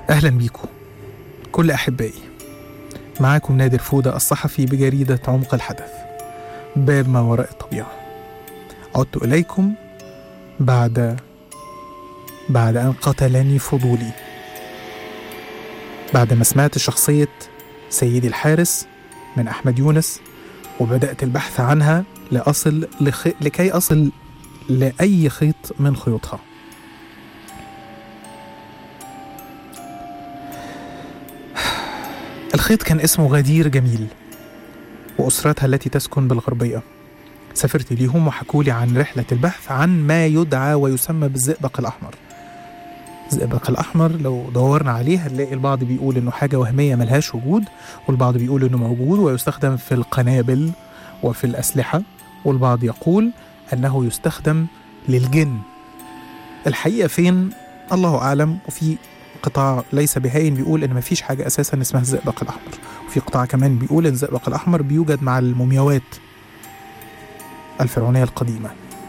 أهلا بيكم كل أحبائي معاكم نادر فودة الصحفي بجريدة عمق الحدث باب ما وراء الطبيعة عدت إليكم بعد بعد أن قتلني فضولي بعد ما سمعت شخصية سيدي الحارس من أحمد يونس وبدأت البحث عنها لأصل لخ... لكي أصل لأي خيط من خيوطها الخيط كان اسمه غدير جميل وأسرتها التي تسكن بالغربية سافرت ليهم وحكوا لي عن رحلة البحث عن ما يدعى ويسمى بالزئبق الأحمر الزئبق الأحمر لو دورنا عليه هنلاقي البعض بيقول إنه حاجة وهمية ملهاش وجود والبعض بيقول إنه موجود ويستخدم في القنابل وفي الأسلحة والبعض يقول أنه يستخدم للجن الحقيقة فين الله أعلم وفي قطاع ليس بهين بيقول ان مفيش حاجه اساسا اسمها الزئبق الاحمر وفي قطاع كمان بيقول ان الزئبق الاحمر بيوجد مع المومياوات الفرعونيه القديمه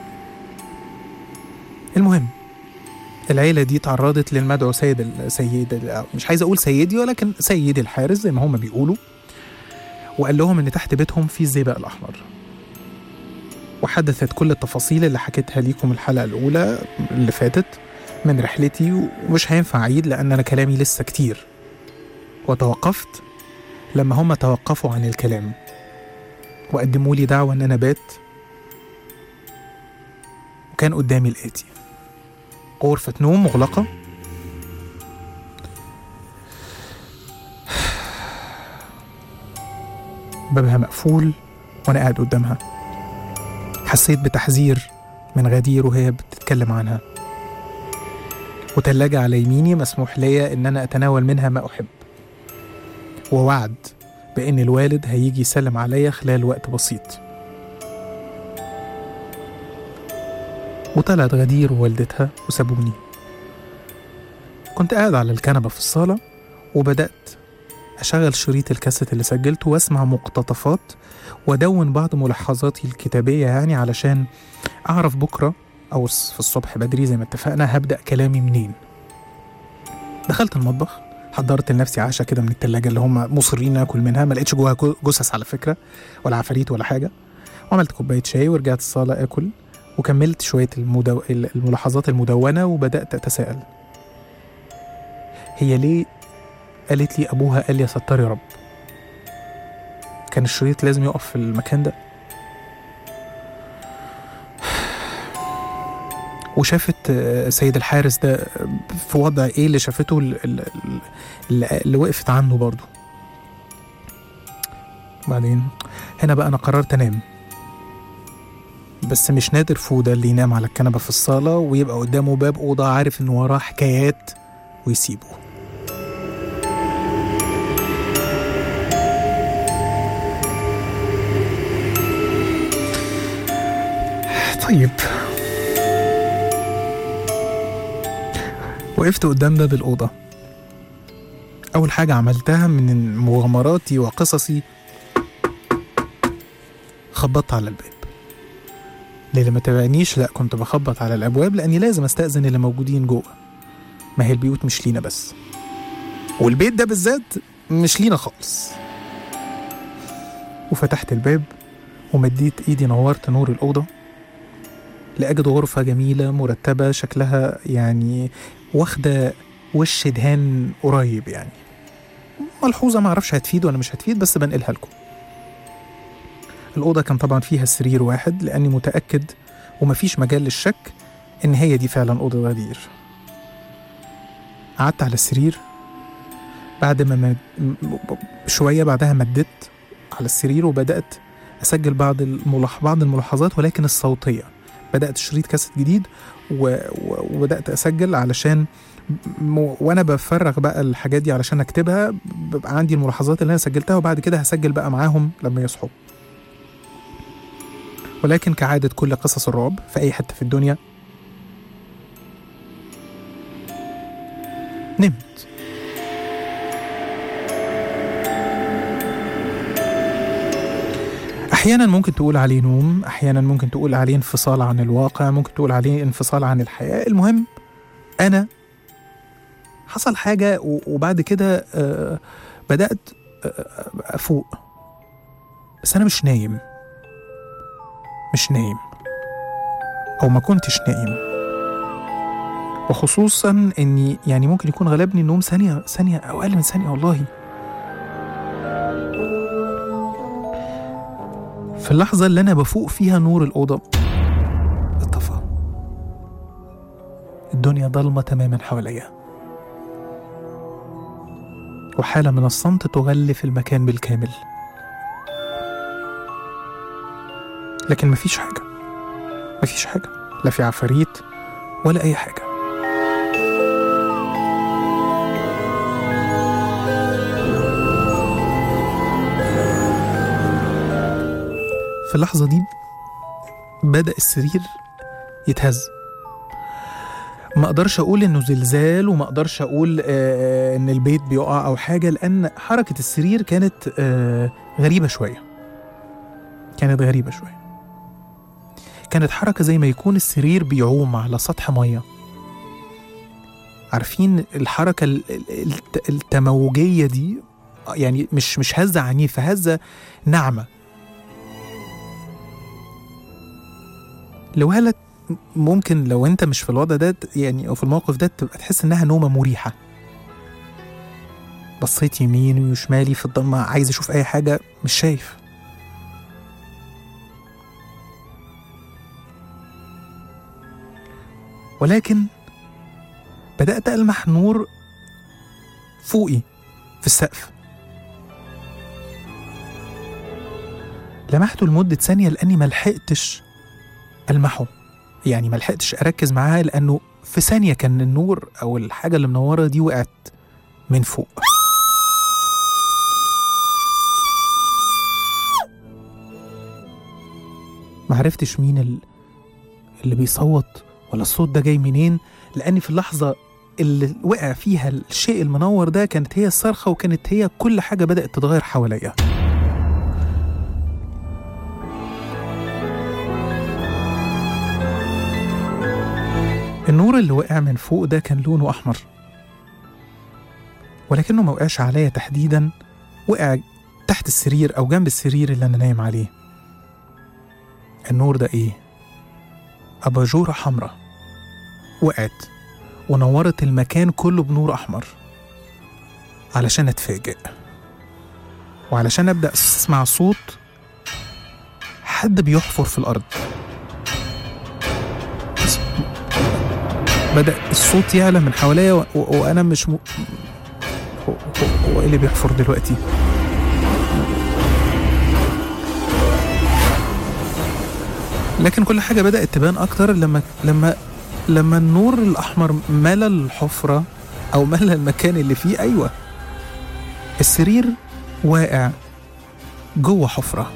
المهم العيله دي تعرضت للمدعو سيد ال- سيد ال- مش عايز اقول سيدي ولكن سيدي الحارس زي ما هم بيقولوا وقال لهم ان تحت بيتهم في الزئبق الاحمر وحدثت كل التفاصيل اللي حكيتها ليكم الحلقه الاولى اللي فاتت من رحلتي ومش هينفع أعيد لأن أنا كلامي لسه كتير وتوقفت لما هم توقفوا عن الكلام وقدموا لي دعوة إن أنا بات وكان قدامي الآتي غرفة نوم مغلقة بابها مقفول وأنا قاعد قدامها حسيت بتحذير من غدير وهي بتتكلم عنها وتلاجة على يميني مسموح ليا إن أنا أتناول منها ما أحب ووعد بإن الوالد هيجي يسلم عليا خلال وقت بسيط وطلعت غدير ووالدتها وسابوني كنت قاعد على الكنبة في الصالة وبدأت أشغل شريط الكاسيت اللي سجلته وأسمع مقتطفات وأدون بعض ملاحظاتي الكتابية يعني علشان أعرف بكرة أو الص- في الصبح بدري زي ما اتفقنا هبدأ كلامي منين دخلت المطبخ حضرت لنفسي عشاء كده من التلاجة اللي هم مصرين آكل منها ما لقيتش جواها جو- جثث على فكرة ولا عفاريت ولا حاجة وعملت كوباية شاي ورجعت الصالة آكل وكملت شوية المدو... الملاحظات المدونة وبدأت أتساءل هي ليه قالت لي أبوها قال يا ستار يا رب كان الشريط لازم يقف في المكان ده وشافت آه، سيد الحارس ده في وضع ايه اللي شافته ال- ال- ال- اللي, اللي وقفت عنه برضه بعدين هنا بقى انا قررت انام بس مش نادر فودة اللي ينام على الكنبة في الصالة ويبقى قدامه باب أوضة عارف إن وراه حكايات ويسيبه طيب وقفت قدام باب الأوضة أول حاجة عملتها من مغامراتي وقصصي خبطت على الباب للي ما تابعنيش لا كنت بخبط على الأبواب لأني لازم أستأذن اللي موجودين جوه ما هي البيوت مش لينا بس والبيت ده بالذات مش لينا خالص وفتحت الباب ومديت ايدي نورت نور الأوضة لأجد غرفة جميلة مرتبة شكلها يعني واخدة وش دهان قريب يعني ملحوظة ما اعرفش هتفيد ولا مش هتفيد بس بنقلها لكم الأوضة كان طبعا فيها سرير واحد لأني متأكد ومفيش مجال للشك إن هي دي فعلا أوضة غدير قعدت على السرير بعد ما مد... م- شوية بعدها مدت على السرير وبدأت أسجل بعض الملاح... بعض الملاحظات ولكن الصوتية بدأت شريط كاسيت جديد و... و... وبدأت أسجل علشان م... وأنا بفرغ بقى الحاجات دي علشان أكتبها بيبقى عندي الملاحظات اللي أنا سجلتها وبعد كده هسجل بقى معاهم لما يصحوا ولكن كعادة كل قصص الرعب في أي حتة في الدنيا نمت أحيانا ممكن تقول عليه نوم أحيانا ممكن تقول عليه انفصال عن الواقع ممكن تقول عليه انفصال عن الحياة المهم أنا حصل حاجة و- وبعد كده آه، بدأت آه، أفوق بس أنا مش نايم مش نايم أو ما كنتش نايم وخصوصا إني يعني ممكن يكون غلبني النوم ثانية ثانية أو أقل من ثانية والله في اللحظة اللي أنا بفوق فيها نور الأوضة اتطفى الدنيا ضلمة تماما حواليا وحالة من الصمت تغلف المكان بالكامل لكن مفيش حاجة مفيش حاجة لا في عفاريت ولا أي حاجة في اللحظة دي بدأ السرير يتهز ما اقدرش اقول انه زلزال وما اقدرش اقول آه ان البيت بيقع او حاجه لان حركه السرير كانت آه غريبه شويه كانت غريبه شويه كانت حركه زي ما يكون السرير بيعوم على سطح ميه عارفين الحركه ال- ال- الت- التموجيه دي يعني مش مش هزه عنيفه هزه ناعمه لوهلة ممكن لو انت مش في الوضع ده يعني او في الموقف ده تبقى تحس انها نومه مريحه بصيت يميني وشمالي في الضلمه عايز اشوف اي حاجه مش شايف ولكن بدات المح نور فوقي في السقف لمحته لمده ثانيه لاني ملحقتش المحه يعني ما لحقتش اركز معاها لانه في ثانيه كان النور او الحاجه اللي منوره دي وقعت من فوق ما عرفتش مين ال- اللي بيصوت ولا الصوت ده جاي منين لاني في اللحظه اللي وقع فيها الشيء المنور ده كانت هي الصرخه وكانت هي كل حاجه بدات تتغير حواليا النور اللي وقع من فوق ده كان لونه أحمر ولكنه ما وقعش عليا تحديدا وقع تحت السرير أو جنب السرير اللي أنا نايم عليه النور ده إيه؟ أباجورة حمراء وقعت ونورت المكان كله بنور أحمر علشان أتفاجئ وعلشان أبدأ أسمع صوت حد بيحفر في الأرض بس بدأ الصوت يعلى من حواليا و- و- وأنا مش م... هو, هو, هو إيه اللي بيحفر دلوقتي؟ لكن كل حاجة بدأت تبان أكتر لما لما لما النور الأحمر ملا الحفرة أو ملا المكان اللي فيه أيوة السرير واقع جوه حفرة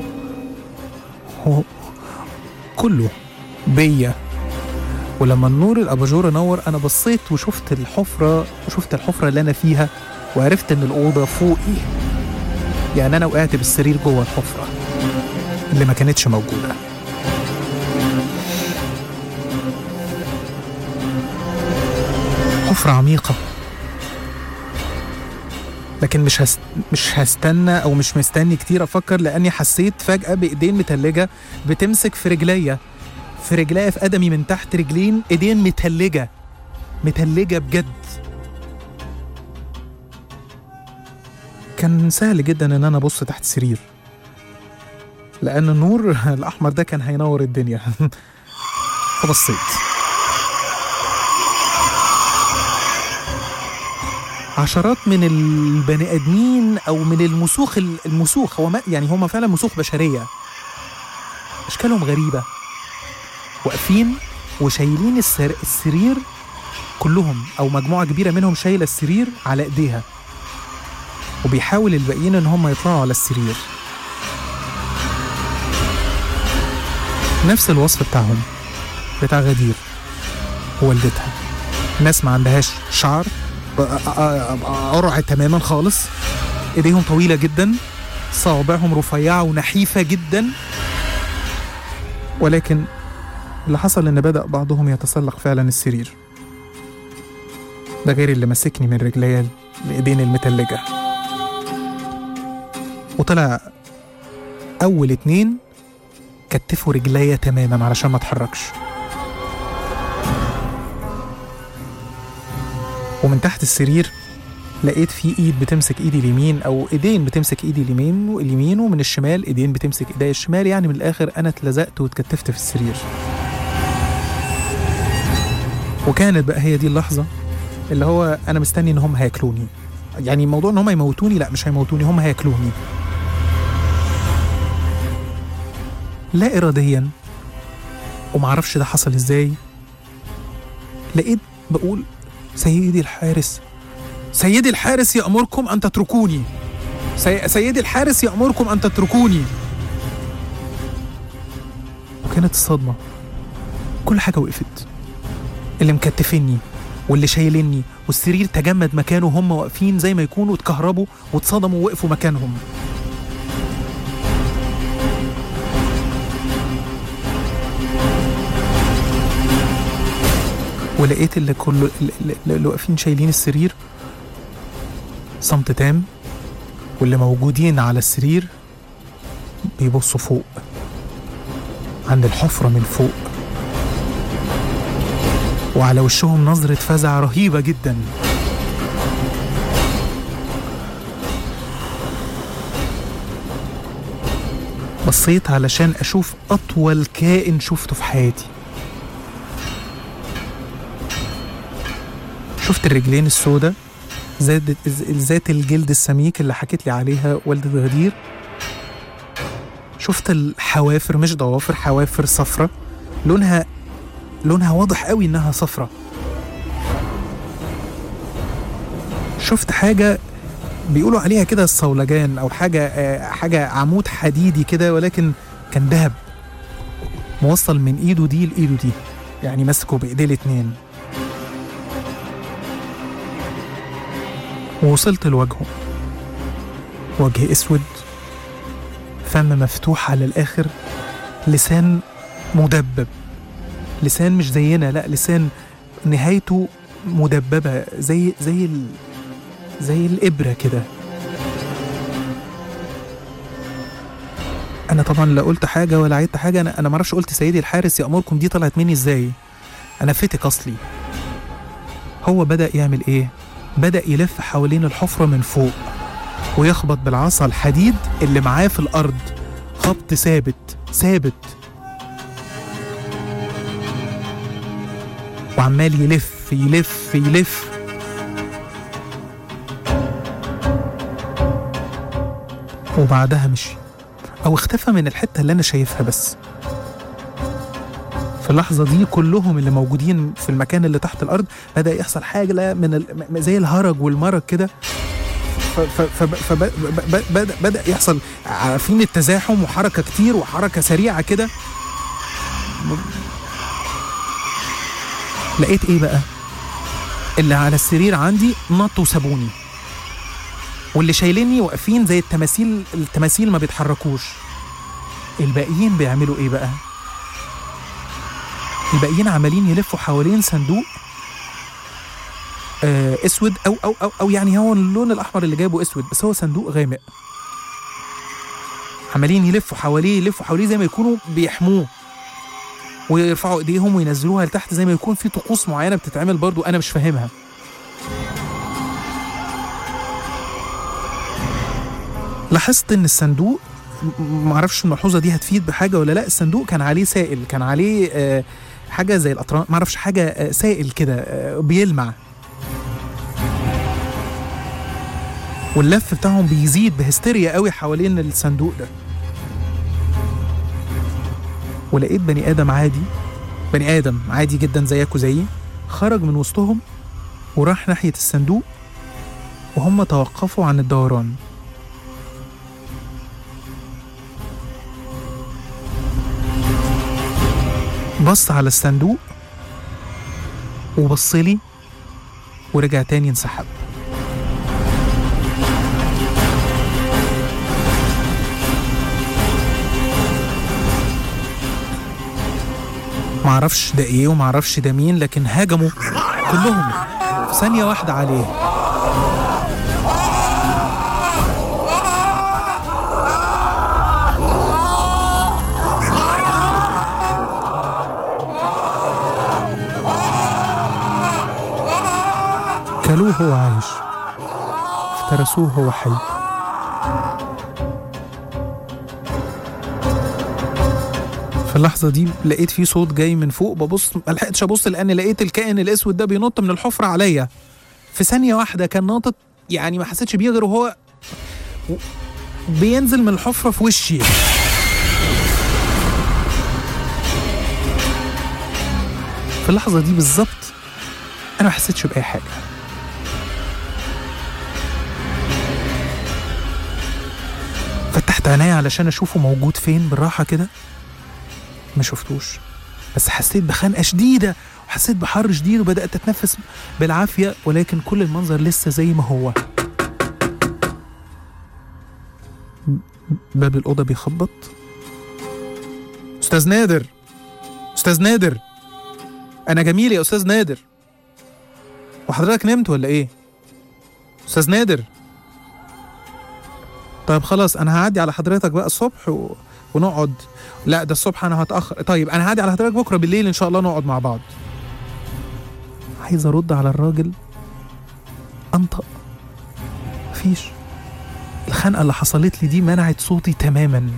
هو كله بيا ولما النور الاباجوره نور انا بصيت وشفت الحفره وشفت الحفره اللي انا فيها وعرفت ان الاوضه فوقي يعني انا وقعت بالسرير جوه الحفره اللي ما كانتش موجوده حفره عميقه لكن مش هست... مش هستنى او مش مستني كتير افكر لاني حسيت فجاه بايدين متلجه بتمسك في رجليا في رجليا في قدمي من تحت رجلين ايدين متلجه متلجه بجد كان سهل جدا ان انا ابص تحت السرير لان النور الاحمر ده كان هينور الدنيا فبصيت عشرات من البني ادمين او من المسوخ المسوخ هو ما يعني هم فعلا مسوخ بشريه اشكالهم غريبه واقفين وشايلين السر... السرير كلهم او مجموعه كبيره منهم شايله السرير على ايديها وبيحاول الباقيين ان هم يطلعوا على السرير نفس الوصف بتاعهم بتاع غدير ووالدتها ناس ما عندهاش شعر قرع تماما خالص ايديهم طويله جدا صوابعهم رفيعه ونحيفه جدا ولكن اللي حصل ان بدا بعضهم يتسلق فعلا السرير ده غير اللي ماسكني من رجليا الايدين المتلجة وطلع اول اتنين كتفوا رجليا تماما علشان ما اتحركش ومن تحت السرير لقيت في ايد بتمسك ايدي اليمين او ايدين بتمسك ايدي اليمين واليمين ومن الشمال ايدين بتمسك ايدي الشمال يعني من الاخر انا اتلزقت واتكتفت في السرير وكانت بقى هي دي اللحظه اللي هو انا مستني ان هم هياكلوني يعني موضوع ان هم يموتوني لا مش هيموتوني هم هياكلوني لا اراديا ومعرفش ده حصل ازاي لقيت بقول سيدي الحارس سيدي الحارس يأمركم أن تتركوني سي... سيدي الحارس يأمركم أن تتركوني وكانت الصدمة كل حاجة وقفت اللي مكتفني واللي شايلني والسرير تجمد مكانه هم واقفين زي ما يكونوا اتكهربوا واتصدموا ووقفوا مكانهم ولقيت اللي كل اللي- اللي واقفين شايلين السرير صمت تام واللي موجودين على السرير بيبصوا فوق عند الحفرة من فوق وعلى وشهم نظرة فزع رهيبة جدا بصيت علشان أشوف أطول كائن شفته في حياتي شفت الرجلين السوداء ذات ذات الجلد السميك اللي حكت لي عليها والدة غدير شفت الحوافر مش ضوافر حوافر صفرة لونها لونها واضح قوي انها صفرة شفت حاجة بيقولوا عليها كده الصولجان او حاجة آه، حاجة عمود حديدي كده ولكن كان ذهب موصل من ايده دي لايده دي يعني ماسكه بايديه الاتنين ووصلت لوجهه وجه اسود فم مفتوح على الاخر لسان مدبب لسان مش زينا لا لسان نهايته مدببه زي زي ال زي الابره كده انا طبعا لا قلت حاجه ولا عيدت حاجه انا انا ما اعرفش قلت سيدي الحارس يامركم دي طلعت مني ازاي انا فتك اصلي هو بدا يعمل ايه بدأ يلف حوالين الحفرة من فوق ويخبط بالعصا الحديد اللي معاه في الأرض خبط ثابت ثابت وعمال يلف يلف يلف وبعدها مشي أو اختفى من الحتة اللي أنا شايفها بس في اللحظة دي كلهم اللي موجودين في المكان اللي تحت الأرض بدأ يحصل حاجة من ال... م- زي الهرج والمرج كده فبدأ بدأ يحصل عارفين التزاحم وحركة كتير وحركة سريعة كده لقيت ايه بقى اللي على السرير عندي نطوا وسابوني واللي شايليني واقفين زي التماثيل التماثيل ما بيتحركوش الباقيين بيعملوا ايه بقى الباقيين عمالين يلفوا حوالين صندوق آه اسود او او او او يعني هو اللون الاحمر اللي جايبه اسود بس هو صندوق غامق عمالين يلفوا حواليه يلفوا حواليه زي ما يكونوا بيحموه ويرفعوا ايديهم وينزلوها لتحت زي ما يكون في طقوس معينه بتتعمل برضو انا مش فاهمها لاحظت ان الصندوق م- معرفش الملحوظه دي هتفيد بحاجه ولا لا الصندوق كان عليه سائل كان عليه آه حاجه زي الاطران معرفش حاجه آه سائل كده آه بيلمع واللف بتاعهم بيزيد بهستيريا قوي حوالين الصندوق ده ولقيت بني ادم عادي بني ادم عادي جدا زيك وزيي خرج من وسطهم وراح ناحيه الصندوق وهم توقفوا عن الدوران بص على الصندوق وبص لي ورجع تاني انسحب معرفش ده ايه ومعرفش ده مين لكن هاجموا كلهم في ثانية واحدة عليه كلوه وهو عايش افترسوه وهو حي في اللحظة دي لقيت في صوت جاي من فوق ببص ما لحقتش ابص لان لقيت الكائن الاسود ده بينط من الحفرة عليا في ثانية واحدة كان ناطط يعني ما حسيتش بيه غير وهو و- بينزل من الحفرة في وشي في اللحظة دي بالظبط أنا ما حسيتش بأي حاجة فتحت عينيا علشان أشوفه موجود فين بالراحة كده ما شفتوش بس حسيت بخنقة شديدة وحسيت بحر شديد وبدأت أتنفس بالعافية ولكن كل المنظر لسه زي ما هو باب الأوضة بيخبط أستاذ نادر أستاذ نادر أنا جميل يا أستاذ نادر وحضرتك نمت ولا إيه؟ أستاذ نادر طيب خلاص أنا هعدي على حضرتك بقى الصبح و... ونقعد لا ده الصبح أنا هتأخر طيب أنا هعدي على حضرتك بكرة بالليل إن شاء الله نقعد مع بعض عايز أرد على الراجل أنطق مفيش الخنقة اللي حصلت لي دي منعت صوتي تماما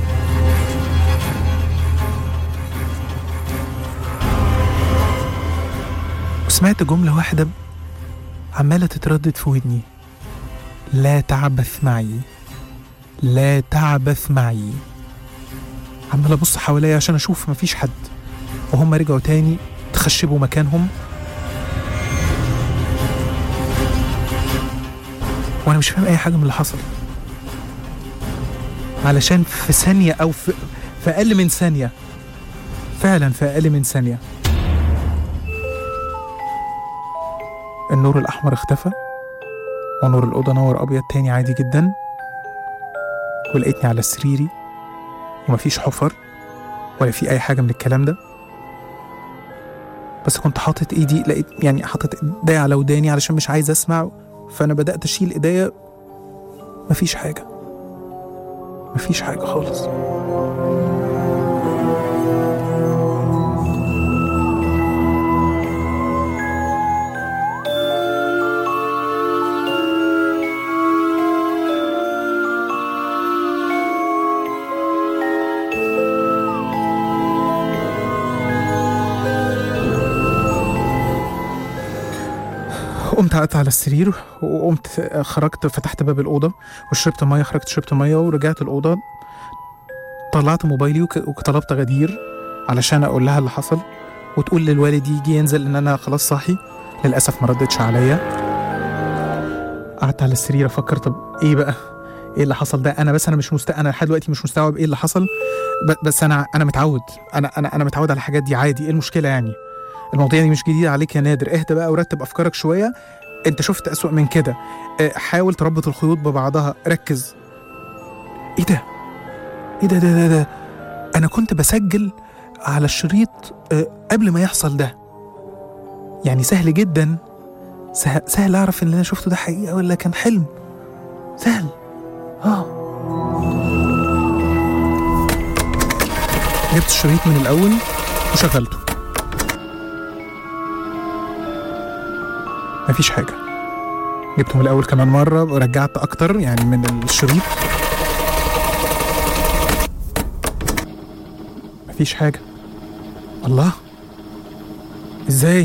وسمعت جملة واحدة عمالة تتردد في ودني لا تعبث معي لا تعبث معي عمال ابص حواليا عشان اشوف مفيش حد وهم رجعوا تاني تخشبوا مكانهم وانا مش فاهم اي حاجه من اللي حصل علشان في ثانيه او في, في اقل من ثانيه فعلا في اقل من ثانيه النور الاحمر اختفى ونور الاوضه نور ابيض تاني عادي جدا ولقيتني على سريري ومفيش حفر ولا في اي حاجه من الكلام ده بس كنت حاطط ايدي لقيت يعني حاطط ايدي على وداني علشان مش عايز اسمع فانا بدات اشيل ايديا مفيش حاجه مفيش حاجه خالص قمت قعدت على السرير وقمت خرجت فتحت باب الأوضة وشربت مية خرجت شربت مية ورجعت الأوضة طلعت موبايلي وك- وطلبت غدير علشان أقول لها اللي حصل وتقول للوالد يجي ينزل إن أنا خلاص صاحي للأسف ما ردتش عليا قعدت على السرير أفكر طب إيه بقى إيه اللي حصل ده أنا بس أنا مش مست... أنا لحد دلوقتي مش مستوعب إيه اللي حصل ب... بس أنا أنا متعود أنا أنا أنا متعود على الحاجات دي عادي إيه المشكلة يعني المواضيع دي مش جديدة عليك يا نادر اهدى بقى ورتب أفكارك شوية انت شفت أسوأ من كده اه، حاول تربط الخيوط ببعضها ركز ايه ده ايه ده ده ده, ده. انا كنت بسجل على الشريط اه، قبل ما يحصل ده يعني سهل جدا سهل, سهل اعرف ان اللي انا شفته ده حقيقه ولا كان حلم سهل اه جبت الشريط من الاول وشغلته مفيش حاجه جبته من الاول كمان مره ورجعت اكتر يعني من الشريط مفيش حاجه الله ازاي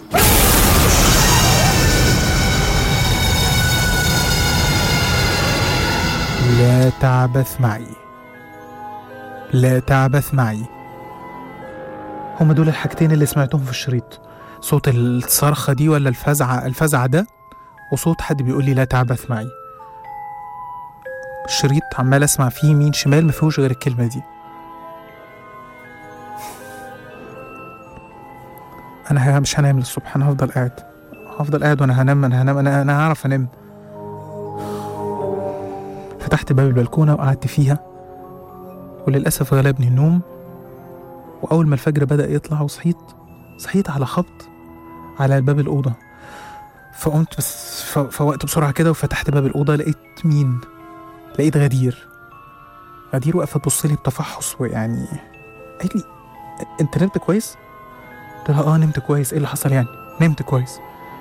لا تعبث معي لا تعبث معي هما دول الحاجتين اللي سمعتهم في الشريط صوت الصرخة دي ولا الفزعة الفزعة ده وصوت حد بيقول لي لا تعبث معي الشريط عمال اسمع فيه يمين شمال ما فيهوش غير الكلمة دي انا ه- مش هنام للصبح انا هفضل قاعد هفضل قاعد وانا هنام انا هنام انا انا هعرف انام فتحت باب البلكونة وقعدت فيها وللأسف غلبني النوم وأول ما الفجر بدأ يطلع وصحيت صحيت على خبط على باب الأوضة فقمت بس ف- فوقت بسرعه كده وفتحت باب الاوضه لقيت مين لقيت غدير غدير واقفه تبص لي بتفحص ويعني قالت لي انت نمت كويس قلت لها اه نمت كويس ايه اللي حصل يعني نمت كويس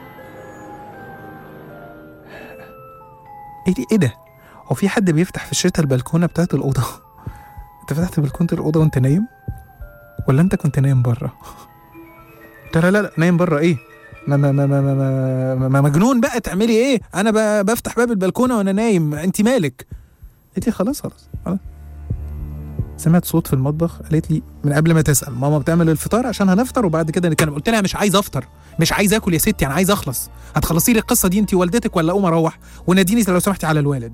قالت لي ايه ده هو في حد بيفتح في الشتاء البلكونه بتاعت الاوضه انت فتحت بلكونه الاوضه وانت نايم ولا انت كنت نايم بره قلت لها لا لا نايم بره ايه ما ما ما ما ما, ما, ما مجنون بقى تعملي ايه انا ب- بفتح باب البلكونه وانا نايم انت مالك قالت لي خلاص خلاص خلاص سمعت صوت في المطبخ قالت لي من قبل ما تسال ماما بتعمل الفطار عشان هنفطر وبعد كده نتكلم قلت لها مش عايز افطر مش عايز اكل يا ستي انا عايز اخلص هتخلصي لي القصه دي انت والدتك ولا اقوم اروح وناديني لو سمحتي على الوالد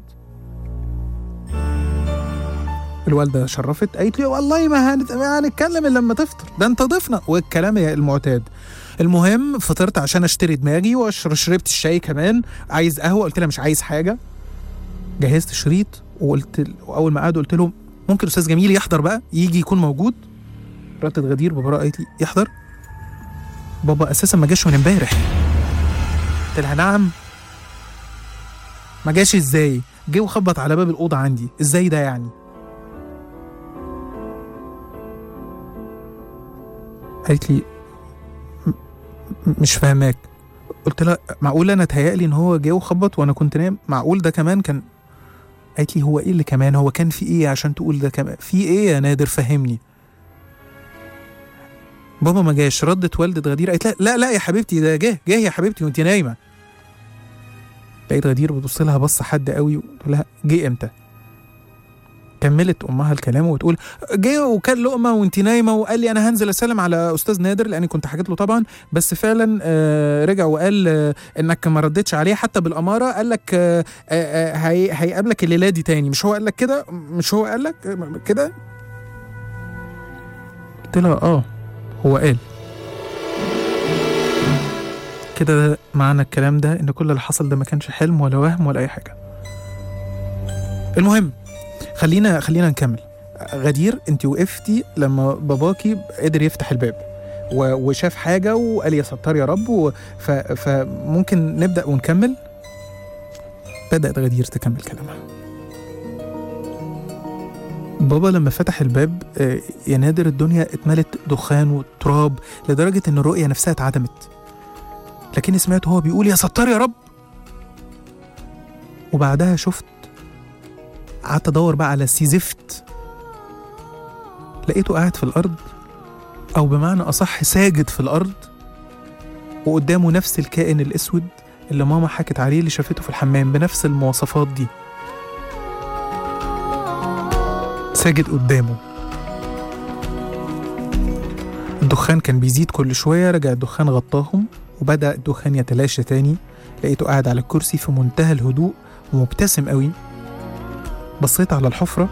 الوالده شرفت قالت لي والله ما هنت- ما هنتكلم الا لما تفطر ده انت ضيفنا والكلام المعتاد المهم فطرت عشان اشتري دماغي وشربت الشاي كمان عايز قهوه قلت لها مش عايز حاجه جهزت شريط وقلت واول ما قعدوا قلت لهم ممكن استاذ جميل يحضر بقى يجي يكون موجود ردت غدير بابا قالت لي يحضر بابا اساسا ما جاش من امبارح قلت لها نعم ما جاش ازاي جه وخبط على باب الاوضه عندي ازاي ده يعني قالت لي م- م- مش فاهماك قلت لها معقول انا اتهيألي ان هو جه وخبط وانا كنت نايم معقول ده كمان كان قالت لي هو ايه اللي كمان هو كان في ايه عشان تقول ده كمان في ايه يا نادر فهمني بابا ما جاش ردت والدة غدير قالت لا لا لا يا حبيبتي ده جه جه يا حبيبتي وانت نايمه لقيت غدير بتبص لها بص حد قوي وتقول لها جه امتى كملت امها الكلام وتقول جه وكان لقمه وانت نايمه وقال لي انا هنزل اسلم على استاذ نادر لاني كنت حكيت له طبعا بس فعلا آه، رجع وقال آه، انك ما ردتش عليه حتى بالاماره قال لك آه، آه، آه، هي- هيقابلك الليله دي تاني مش هو قال لك كده مش هو قال لك آه، كده قلت لها اه هو قال كده معنى الكلام ده ان كل اللي حصل ده ما كانش حلم ولا وهم ولا اي حاجه المهم خلينا خلينا نكمل غدير انت وقفتي لما باباكي قدر يفتح الباب و- وشاف حاجه وقال يا ستار يا رب و- ف- فممكن نبدا ونكمل بدات غدير تكمل كلامها بابا لما فتح الباب آه، يا نادر الدنيا اتملت دخان وتراب لدرجه ان الرؤيه نفسها اتعدمت لكني سمعت هو بيقول يا ستار يا رب وبعدها شفت قعدت ادور بقى على سي زفت لقيته قاعد في الارض او بمعنى اصح ساجد في الارض وقدامه نفس الكائن الاسود اللي ماما حكت عليه اللي شافته في الحمام بنفس المواصفات دي ساجد قدامه الدخان كان بيزيد كل شوية رجع الدخان غطاهم وبدأ الدخان يتلاشى تاني لقيته قاعد على الكرسي في منتهى الهدوء ومبتسم قوي بصيت على الحفرة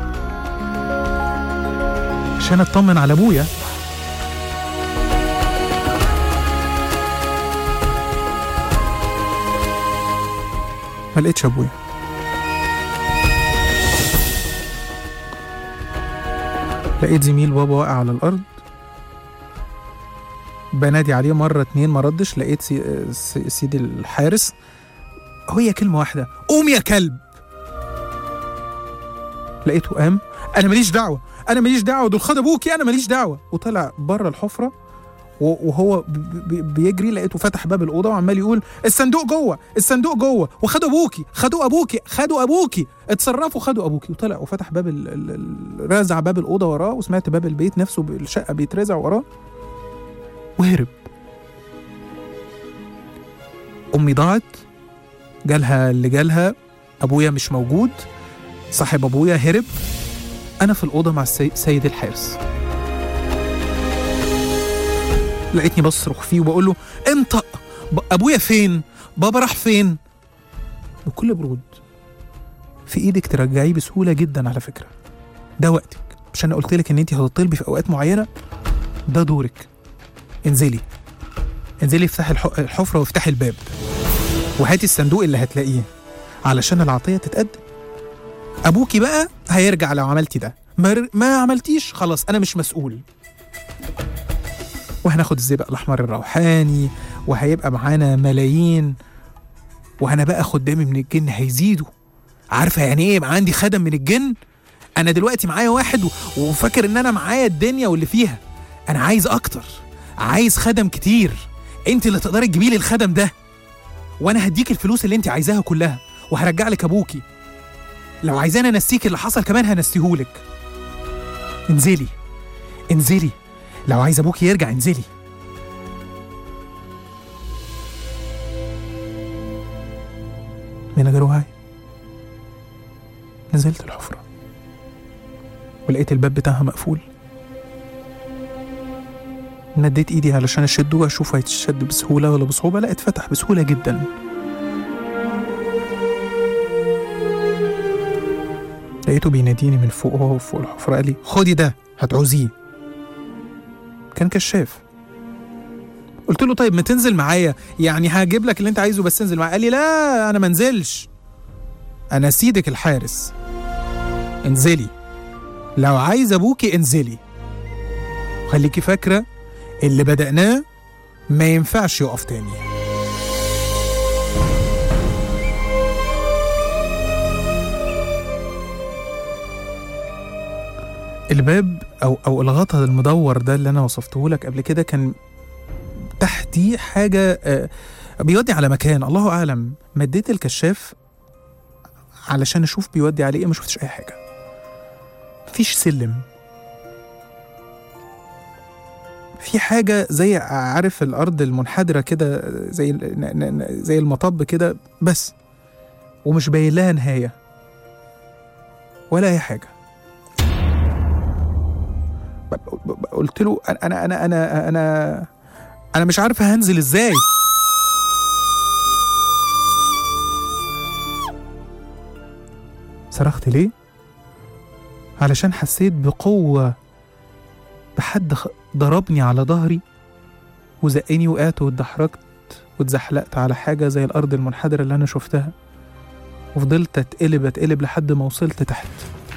عشان اطمن على ابويا ما لقيتش ابويا لقيت زميل بابا واقع على الارض بنادي عليه مرة اتنين ما ردش لقيت سي... سي... سيدي الحارس هي كلمة واحدة قوم يا كلب لقيته قام انا ماليش دعوة انا ماليش دعوة دول خد ابوكي انا ماليش دعوة وطلع بره الحفرة و- وهو ب- ب- بيجري لقيته فتح باب الاوضه وعمال يقول الصندوق جوه الصندوق جوه وخدوا ابوكي خدوا ابوكي خدوا ابوكي اتصرفوا خدوا ابوكي وطلع وفتح باب ال... ال... ال... رازع باب الاوضه وراه وسمعت باب البيت نفسه بالشقه بيترزع وراه وهرب امي ضاعت جالها اللي جالها ابويا مش موجود صاحب ابويا هرب انا في الاوضه مع السي... سيد الحارس لقيتني بصرخ فيه وبقول له انطق ب- ابويا فين بابا راح فين بكل برود في ايدك ترجعيه بسهوله جدا على فكره ده وقتك مش انا قلت لك ان انت هتطلبي في اوقات معينه ده دورك انزلي انزلي افتحي الح- الحفره وافتحي الباب وهاتي الصندوق اللي هتلاقيه علشان العطيه تتقدم ابوكي بقى هيرجع لو عملتي ده ما, ما عملتيش خلاص انا مش مسؤول وهناخد الزئبق الأحمر الروحاني وهيبقى معانا ملايين وأنا بقى خدامي من الجن هيزيدوا عارفة يعني إيه يبقى عندي خدم من الجن؟ أنا دلوقتي معايا واحد و- وفاكر إن أنا معايا الدنيا واللي فيها أنا عايز أكتر عايز خدم كتير أنت اللي تقدري تجيبي لي الخدم ده وأنا هديك الفلوس اللي أنت عايزاها كلها وهرجع لك أبوكي لو عايزاني أنسيك اللي حصل كمان هنسيهولك انزلي انزلي لو عايز ابوكي يرجع انزلي من غير وعي نزلت الحفرة ولقيت الباب بتاعها مقفول مديت ايدي علشان اشده واشوف هيتشد بسهولة ولا بصعوبة لا اتفتح بسهولة جدا لقيته بيناديني من فوق وهو فوق الحفرة قال لي خدي ده هتعوزيه كان كشاف قلت له طيب ما تنزل معايا يعني هجيب لك اللي انت عايزه بس انزل معايا قال لي لا انا ما انزلش انا سيدك الحارس انزلي لو عايز ابوكي انزلي خليكي فاكره اللي بدأناه ما ينفعش يقف تاني الباب او او الغطا المدور ده اللي انا وصفته لك قبل كده كان تحتيه حاجه آه، بيودي على مكان الله اعلم مديت الكشاف علشان اشوف بيودي على ايه ما شفتش اي حاجه مفيش سلم في حاجه زي عارف الارض المنحدره كده زي ال- ن- ن- زي المطب كده بس ومش باين لها نهايه ولا اي حاجه ب- ب- ب- قلت له انا انا انا انا انا مش عارفه هنزل ازاي صرخت ليه علشان حسيت بقوه بحد خ- ضربني على ظهري وزقني وقعت واتدحرجت واتزحلقت على حاجه زي الارض المنحدره اللي انا شفتها وفضلت اتقلب اتقلب لحد ما وصلت تحت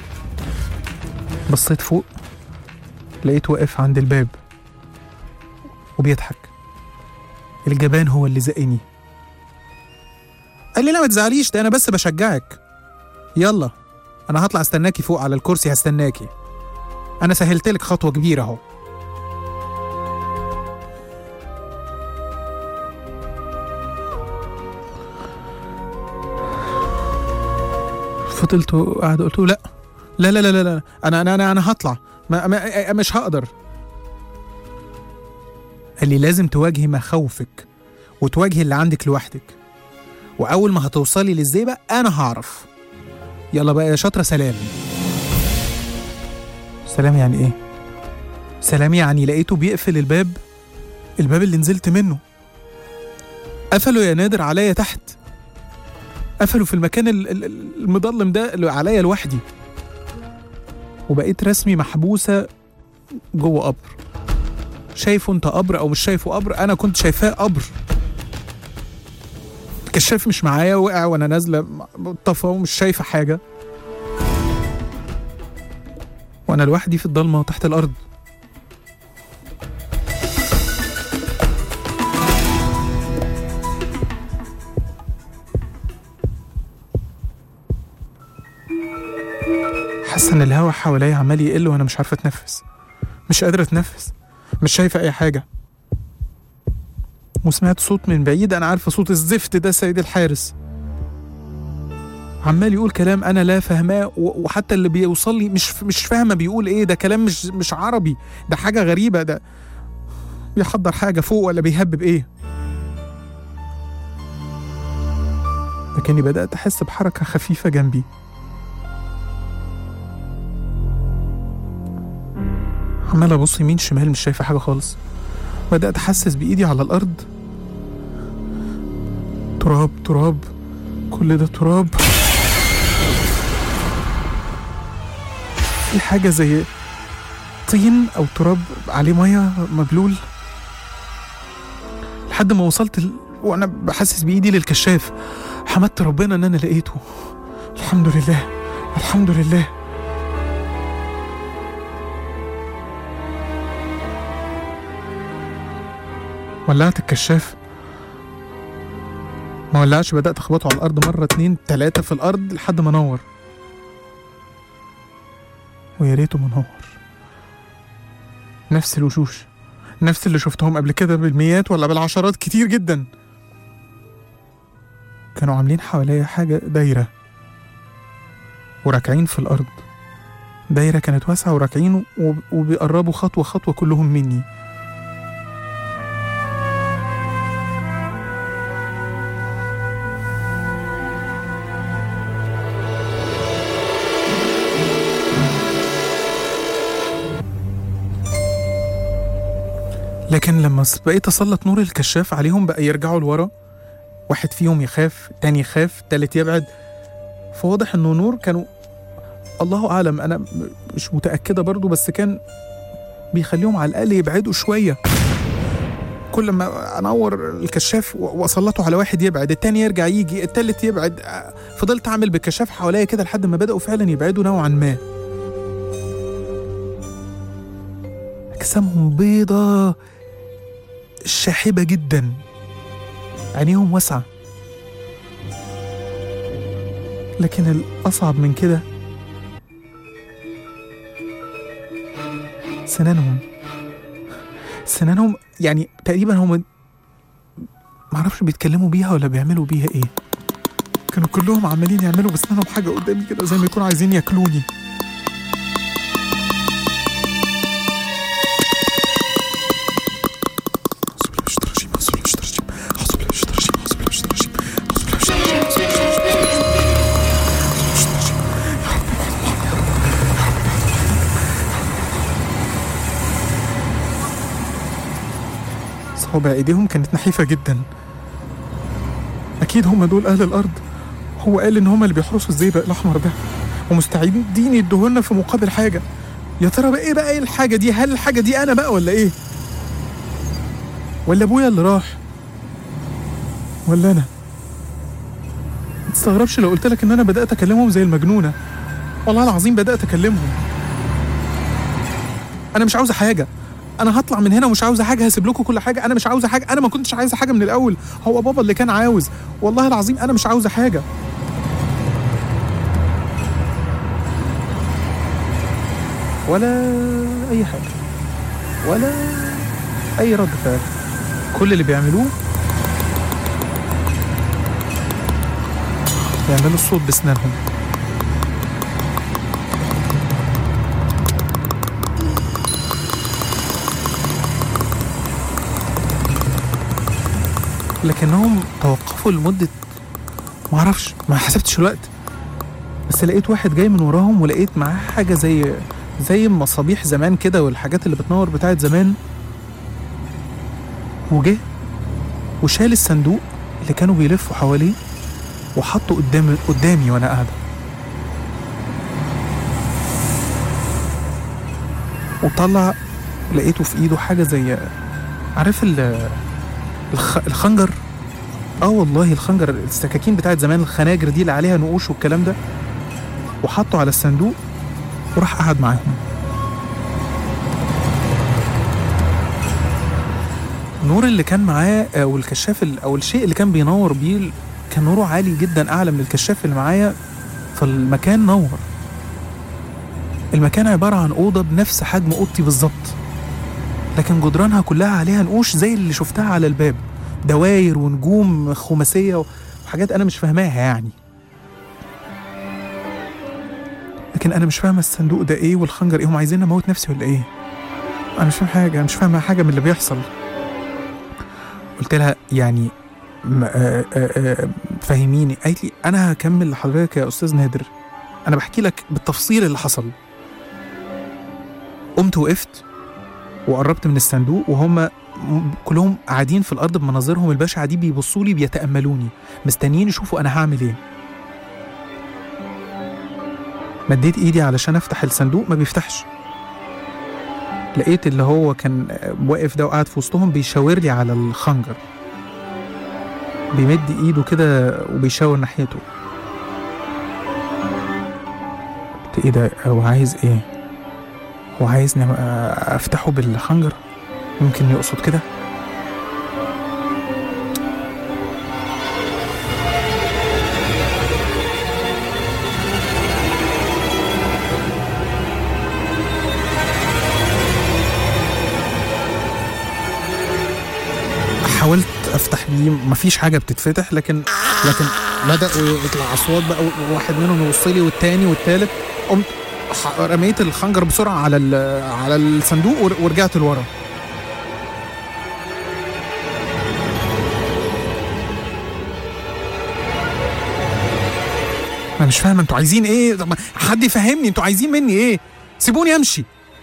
بصيت فوق لقيته واقف عند الباب وبيضحك الجبان هو اللي زقني قال لي لا ما تزعليش ده انا بس بشجعك يلا انا هطلع استناكي فوق على الكرسي هستناكي انا سهلت لك خطوه كبيره اهو فضلت قاعد قلت له لا لا لا لا لا, لا. انا انا انا انا هطلع ما ما مش هقدر قال لي لازم تواجهي مخاوفك وتواجهي اللي عندك لوحدك واول ما هتوصلي للزي بقى انا هعرف يلا بقى يا شاطره سلام سلام يعني ايه سلام يعني لقيته بيقفل الباب الباب اللي نزلت منه قفله يا نادر عليا تحت قفله في المكان ال- ال- ال- المظلم ده اللي عليا لوحدي وبقيت رسمي محبوسه جوه قبر شايفه انت قبر او مش شايفه قبر انا كنت شايفاه قبر الكشاف مش معايا وقع وانا نازله طفى ومش شايفه حاجه وانا لوحدي في الضلمه وتحت الارض حاسه ان الهواء حواليا عمال يقل وانا مش عارفه اتنفس مش قادره اتنفس مش شايفه اي حاجه وسمعت صوت من بعيد انا عارفه صوت الزفت ده سيد الحارس عمال يقول كلام انا لا فاهماه و- وحتى اللي بيوصل لي مش مش فاهمه بيقول ايه ده كلام مش مش عربي ده حاجه غريبه ده بيحضر حاجه فوق ولا بيهبب ايه لكني بدات احس بحركه خفيفه جنبي عمال ابص يمين شمال مش شايفه حاجه خالص بدات احسس بايدي على الارض تراب تراب كل ده تراب في حاجه زي طين او تراب عليه ميه مبلول لحد ما وصلت ال... وانا بحسس بايدي للكشاف حمدت ربنا ان انا لقيته الحمد لله الحمد لله ولعت الكشاف ما ولعش بدأت أخبطه على الأرض مرة اتنين تلاتة في الأرض لحد ما نور ويا ريته منور نفس الوشوش نفس اللي شفتهم قبل كده بالمئات ولا بالعشرات كتير جدا كانوا عاملين حواليا حاجة دايرة وراكعين في الأرض دايرة كانت واسعة وراكعين وب- وبيقربوا خطوة خطوة كلهم مني لكن لما س- بقيت اسلط نور الكشاف عليهم بقى يرجعوا لورا واحد فيهم يخاف تاني يخاف تالت يبعد فواضح انه نور كانوا الله اعلم انا م- مش متاكده برضو بس كان بيخليهم على الاقل يبعدوا شويه كل ما انور الكشاف و- واسلطه على واحد يبعد التاني يرجع يجي التالت يبعد آه، فضلت اعمل بالكشاف حواليا كده لحد ما بداوا فعلا يبعدوا نوعا ما اجسامهم بيضة شاحبة جدا عينيهم واسعة لكن الأصعب من كده سنانهم سنانهم يعني تقريبا هم معرفش بيتكلموا بيها ولا بيعملوا بيها ايه كانوا كلهم عمالين يعملوا بسنانهم حاجة قدامي كده زي ما يكونوا عايزين ياكلوني صوابع ايديهم كانت نحيفة جدا اكيد هم دول اهل الارض هو قال ان هم اللي بيحرسوا الزئبق الاحمر ده ومستعدين يدوهولنا في مقابل حاجة يا ترى بقى ايه بقى ايه الحاجة دي هل الحاجة دي انا بقى ولا ايه ولا ابويا اللي راح ولا انا ما تستغربش لو قلت لك ان انا بدات اكلمهم زي المجنونه والله العظيم بدات اكلمهم انا مش عاوزه حاجه انا هطلع من هنا ومش عاوزه حاجه هسيب لكم كل حاجه انا مش عاوزه حاجه انا ما كنتش عايزه حاجه من الاول هو بابا اللي كان عاوز والله العظيم انا مش عاوزه حاجه ولا اي حاجه ولا اي رد فعل كل اللي بيعملوه يعملوا الصوت بسنانهم لكنهم توقفوا لمدة معرفش ما حسبتش الوقت بس لقيت واحد جاي من وراهم ولقيت معاه حاجة زي زي مصابيح زمان كده والحاجات اللي بتنور بتاعت زمان وجه وشال الصندوق اللي كانوا بيلفوا حواليه وحطه قدام قدامي وانا قاعده وطلع لقيته في ايده حاجه زي عارف ال الخ... الخنجر اه والله الخنجر السكاكين بتاعت زمان الخناجر دي اللي عليها نقوش والكلام ده وحطه على الصندوق وراح قعد معاهم النور اللي كان معاه او الكشاف ال- او الشيء اللي كان بينور بيه ال- كان نوره عالي جدا اعلى من الكشاف اللي معايا فالمكان نور المكان عبارة عن أوضة بنفس حجم أوضتي بالظبط لكن جدرانها كلها عليها نقوش زي اللي شفتها على الباب دواير ونجوم خماسية وحاجات أنا مش فاهماها يعني لكن أنا مش فاهمة الصندوق ده إيه والخنجر إيه هم عايزين أموت نفسي ولا إيه أنا مش فاهم حاجة أنا مش فاهمة حاجة من اللي بيحصل قلت لها يعني م- آه، آه، آه، فهميني قالت لي انا هكمل لحضرتك يا استاذ نادر انا بحكي لك بالتفصيل اللي حصل قمت وقفت وقربت من الصندوق وهم م- كلهم قاعدين في الارض بمناظرهم البشعه دي بيبصوا لي بيتاملوني مستنيين يشوفوا انا هعمل ايه مديت ايدي علشان افتح الصندوق ما بيفتحش لقيت اللي هو كان آه، واقف ده وقاعد في وسطهم بيشاور لي على الخنجر بيمد ايده كده وبيشاور ناحيته قلت ايه ده هو عايز ايه هو عايزني أ- افتحه بالخنجر ممكن يقصد كده افتح بيه مفيش حاجه بتتفتح لكن لكن بداوا يطلع اصوات بقى واحد منهم يبص لي والتاني والتالت قمت ح- رميت الخنجر بسرعه على ال- على الصندوق ور- ورجعت لورا انا مش فاهم انتوا عايزين ايه طب ما حد يفهمني انتوا عايزين مني ايه سيبوني امشي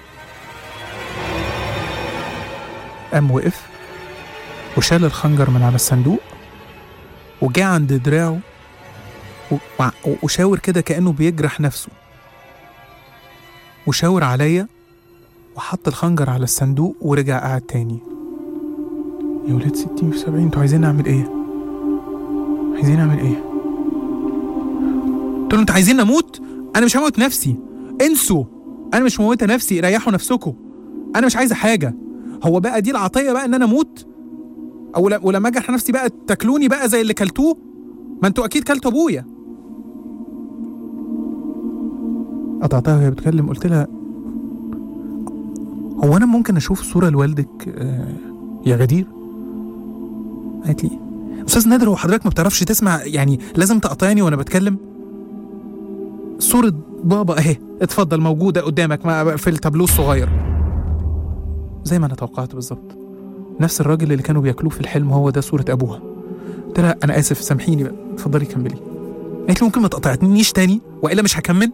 قام وقف وشال الخنجر من على الصندوق وجه عند دراعه و- وع- وشاور كده كأنه بيجرح نفسه وشاور عليا وحط الخنجر على الصندوق ورجع قعد تاني يا ولاد ستين في سبعين انتوا عايزين نعمل ايه؟ عايزين نعمل ايه؟ قلت له انتوا عايزين نموت؟ انا مش هموت نفسي انسوا انا مش موتة نفسي ريحوا نفسكم انا مش عايزه حاجه هو بقى دي العطيه بقى ان انا اموت او ل- ولما اجرح نفسي بقى تاكلوني بقى زي اللي كلتوه ما انتوا اكيد كلتوا ابويا قطعتها وهي بتكلم قلت لها هو انا ممكن اشوف صوره لوالدك آه، يا غدير قالت لي استاذ نادر هو حضرتك ما بتعرفش تسمع يعني لازم تقاطعني وانا بتكلم صورة بابا اهي اتفضل موجودة قدامك ما- في التابلو الصغير زي ما انا توقعت بالظبط نفس الراجل اللي كانوا بياكلوه في الحلم هو ده صورة ابوها قلت لها انا اسف سامحيني بقى اتفضلي كملي قالت لي ممكن ما تقاطعنيش تاني والا مش هكمل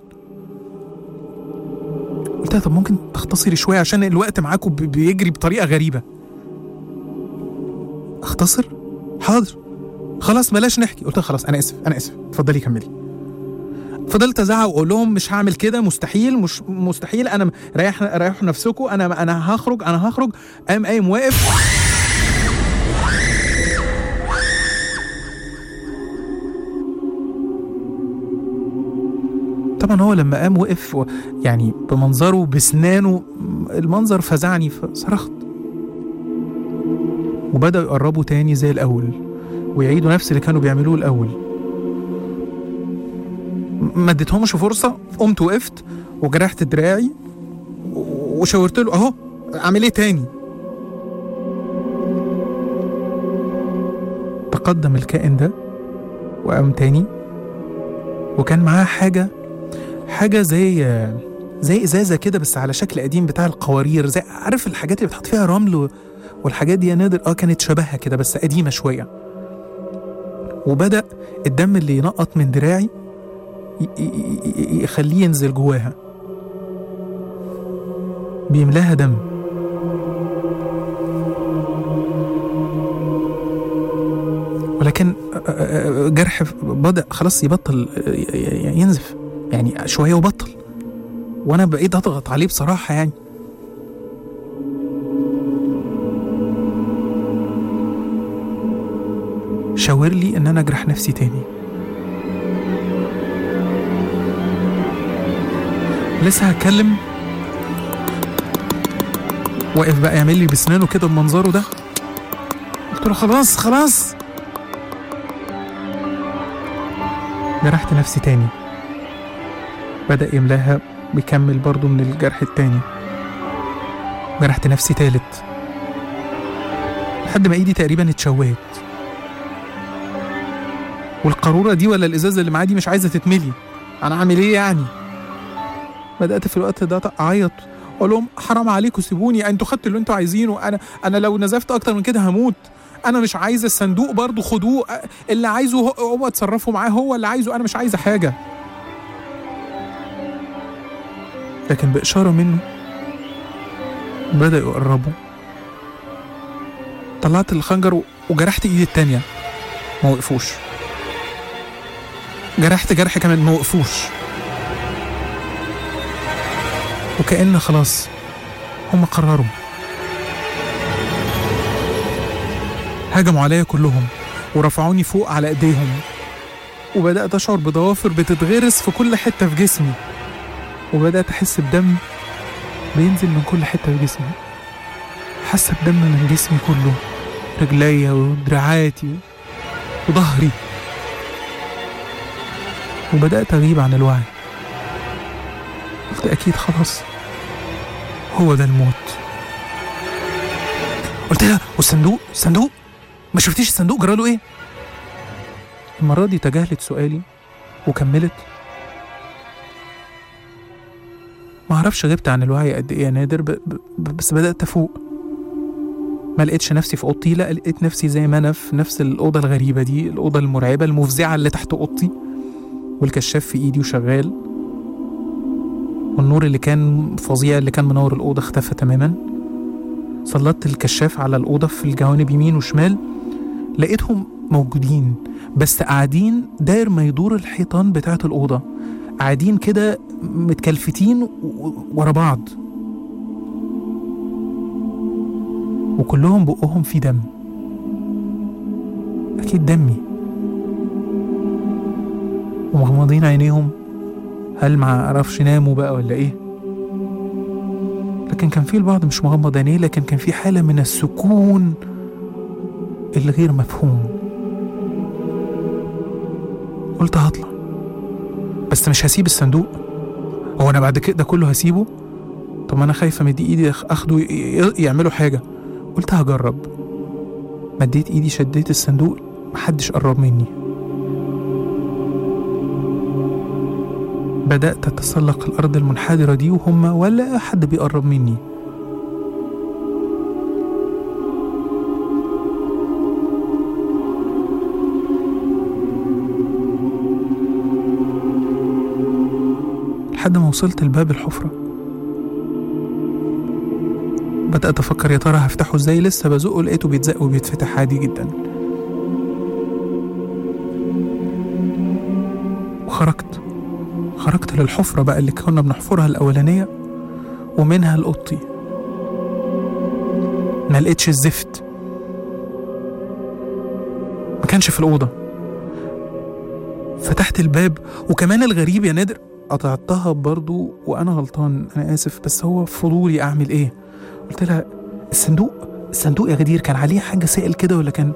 قلت لها طب ممكن تختصري شوية عشان الوقت معاكم بي- بيجري بطريقة غريبة اختصر حاضر خلاص بلاش نحكي قلت لها خلاص انا اسف انا اسف اتفضلي كملي فضلت ازعق واقول لهم مش هعمل كده مستحيل مش مستحيل انا ريح ريحوا نفسكم انا انا هخرج انا هخرج قام قايم واقف طبعا هو لما قام وقف و- يعني بمنظره بسنانه المنظر فزعني فصرخت وبدأوا يقربوا تاني زي الأول ويعيدوا نفس اللي كانوا بيعملوه الأول ما اديتهمش فرصة قمت وقفت وجرحت دراعي و- وشاورت له اهو اعمل ايه تاني تقدم الكائن ده وقام تاني وكان معاه حاجة حاجة زي زي ازازة كده بس على شكل قديم بتاع القوارير زي عارف الحاجات اللي بتحط فيها رمل و- والحاجات دي يا نادر اه كانت شبهها كده بس قديمة شوية وبدأ الدم اللي ينقط من دراعي ي- ي- ي- يخليه ينزل جواها بيملاها دم ولكن جرح بدأ خلاص يبطل ينزف يعني شوية وبطل وأنا بقيت أضغط عليه بصراحة يعني شاور لي إن أنا أجرح نفسي تاني لسه هتكلم واقف بقى يعمل لي بسنانه كده بمنظره ده قلت له خلاص خلاص جرحت نفسي تاني بدأ يملاها بيكمل برضو من الجرح التاني جرحت نفسي تالت لحد ما ايدي تقريبا اتشوهت والقارورة دي ولا الإزازة اللي معاه دي مش عايزة تتملي أنا عامل إيه يعني؟ بدأت في الوقت ده أعيط أقول لهم حرام عليكم سيبوني أنتوا خدتوا اللي أنتوا عايزينه أنا أنا لو نزفت أكتر من كده هموت أنا مش عايز الصندوق برضو خدوه اللي عايزه هو, هو اتصرفوا معاه هو اللي عايزه أنا مش عايزة حاجة لكن بإشارة منه بدأوا يقربوا طلعت الخنجر وجرحت ايدي التانية ما وقفوش جرحت جرح كمان ما وقفوش وكأن خلاص هم قرروا هجموا عليا كلهم ورفعوني فوق على ايديهم وبدأت أشعر بضوافر بتتغرس في كل حتة في جسمي وبدأت أحس بدم بينزل من كل حتة في جسمي حاسة بدم من جسمي كله رجليا ودراعاتي وظهري وبدأت أغيب عن الوعي قلت أكيد خلاص هو ده الموت قلت لها والصندوق صندوق ما شفتيش الصندوق جراله ايه المرة دي تجاهلت سؤالي وكملت ما اعرفش غبت عن الوعي قد ايه يا نادر ب... ب... بس بدأت افوق ما لقيتش نفسي في اوضتي لا لقيت نفسي زي ما انا في نفس الاوضه الغريبه دي الاوضه المرعبه المفزعه اللي تحت اوضتي والكشاف في ايدي وشغال والنور اللي كان فظيع اللي كان منور الاوضه اختفى تماما سلطت الكشاف على الاوضه في الجوانب يمين وشمال لقيتهم موجودين بس قاعدين داير ما يدور الحيطان بتاعه الاوضه قاعدين كده متكلفتين و- ورا بعض وكلهم بقهم فيه دم أكيد دمي ومغمضين عينيهم هل ما عرفش يناموا بقى ولا إيه لكن كان في البعض مش مغمض عينيه لكن كان في حالة من السكون الغير مفهوم قلت هطلع بس مش هسيب الصندوق هو أنا بعد كده كله هسيبه طب ما أنا خايفة مدي إيدي أخ- أخده ي- ي- يعملوا حاجة قلت هجرب مديت ايدي شديت الصندوق محدش قرب مني بدأت أتسلق الأرض المنحدرة دي وهم ولا حد بيقرب مني لحد ما وصلت لباب الحفرة بدأت أفكر يا ترى هفتحه ازاي لسه بزقه لقيته بيتزق وبيتفتح عادي جدا وخرجت خرجت للحفرة بقى اللي كنا بنحفرها الأولانية ومنها لأوضتي ما لقيتش الزفت ما كانش في الأوضة فتحت الباب وكمان الغريب يا نادر قطعتها برضو وأنا غلطان أنا آسف بس هو فضولي أعمل إيه قلت لها الصندوق الصندوق يا غدير كان عليه حاجة سائل كده ولا كان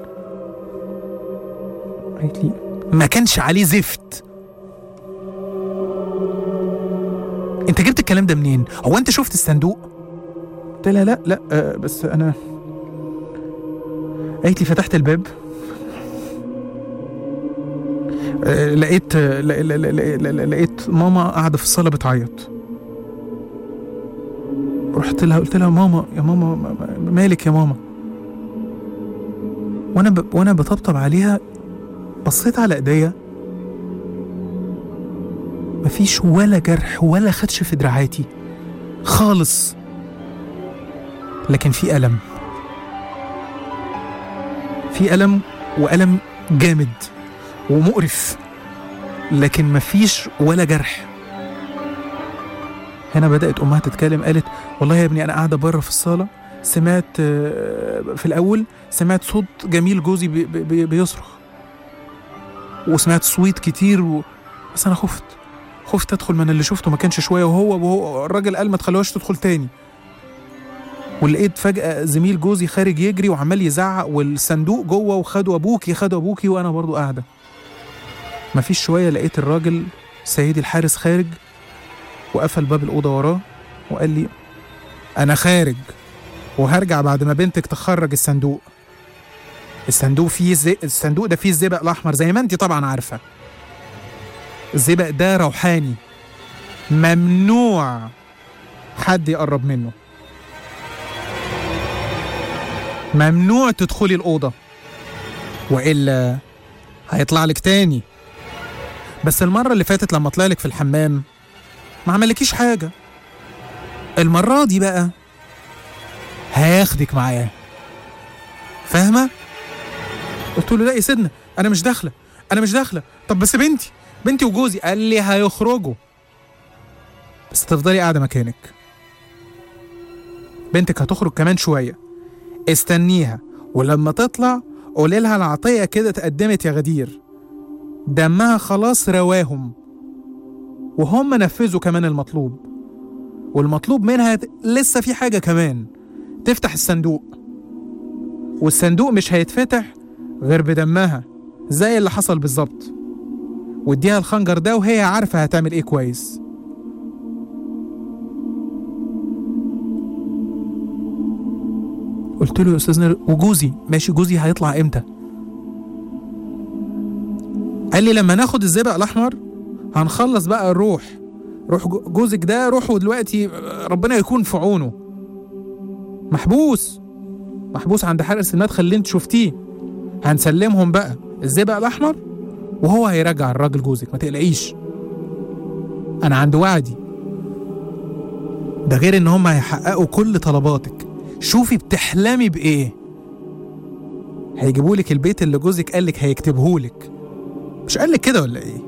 قالت لي ما كانش عليه زفت انت جبت الكلام ده منين هو انت شفت الصندوق قلت لها لا لا آه بس انا قالت لي فتحت الباب آه لقيت آه لا- لا- لا- لا- لا- لقيت ماما قاعده في الصاله بتعيط رحت لها قلت لها ماما يا ماما ما- ما- مالك يا ماما وانا ب... وانا بطبطب عليها بصيت على ايديا مفيش ولا جرح ولا خدش في دراعاتي خالص لكن في ألم في ألم وألم جامد ومقرف لكن مفيش ولا جرح هنا بدأت أمها تتكلم قالت والله يا ابني أنا قاعدة بره في الصالة سمعت آه، في الأول سمعت صوت جميل جوزي بي بي بيصرخ وسمعت صويت كتير و... بس أنا خفت خفت أدخل من اللي شفته ما كانش شوية وهو وهو الراجل قال ما تخلوهاش تدخل تاني ولقيت فجأة زميل جوزي خارج يجري وعمال يزعق والصندوق جوه وخدوا أبوكي خدوا أبوكي وأنا برضو قاعدة مفيش شوية لقيت الراجل سيدي الحارس خارج وقفل باب الأوضة وراه وقال لي أنا خارج وهرجع بعد ما بنتك تخرج الصندوق الصندوق فيه زي... الصندوق ده فيه الزئبق الأحمر زي ما أنت طبعا عارفة الزئبق ده روحاني ممنوع حد يقرب منه ممنوع تدخلي الأوضة وإلا هيطلع لك تاني بس المرة اللي فاتت لما طلع لك في الحمام ما عملكيش حاجة المرة دي بقى هياخدك معاه فاهمة؟ قلت له لا يا سيدنا أنا مش داخلة أنا مش داخلة طب بس بنتي بنتي وجوزي قال لي هيخرجوا بس تفضلي قاعدة مكانك بنتك هتخرج كمان شوية استنيها ولما تطلع قولي لها العطية كده اتقدمت يا غدير دمها خلاص رواهم وهم نفذوا كمان المطلوب والمطلوب منها ت- لسه في حاجة كمان تفتح الصندوق والصندوق مش هيتفتح غير بدمها زي اللي حصل بالظبط واديها الخنجر ده وهي عارفة هتعمل ايه كويس قلت قلت له يا استاذ نادر وجوزي ماشي جوزي هيطلع امتى قال لي لما ناخد الزئبق الاحمر هنخلص بقى الروح روح جو- جوزك ده روحه دلوقتي ربنا يكون في عونه محبوس محبوس عند حارس المدخل اللي انت شفتيه هنسلمهم بقى الزئبق الاحمر وهو هيرجع الراجل جوزك ما تقلقيش انا عند وعدي ده غير ان هم هيحققوا كل طلباتك شوفي بتحلمي بايه هيجيبوا لك البيت اللي جوزك قال لك هيكتبه لك مش قال لك كده ولا ايه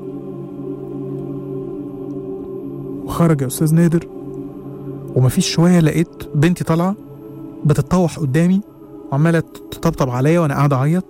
وخرج يا استاذ نادر ومفيش شويه لقيت بنتي طالعه بتتطوح قدامي وعماله تطبطب عليا وانا قاعد اعيط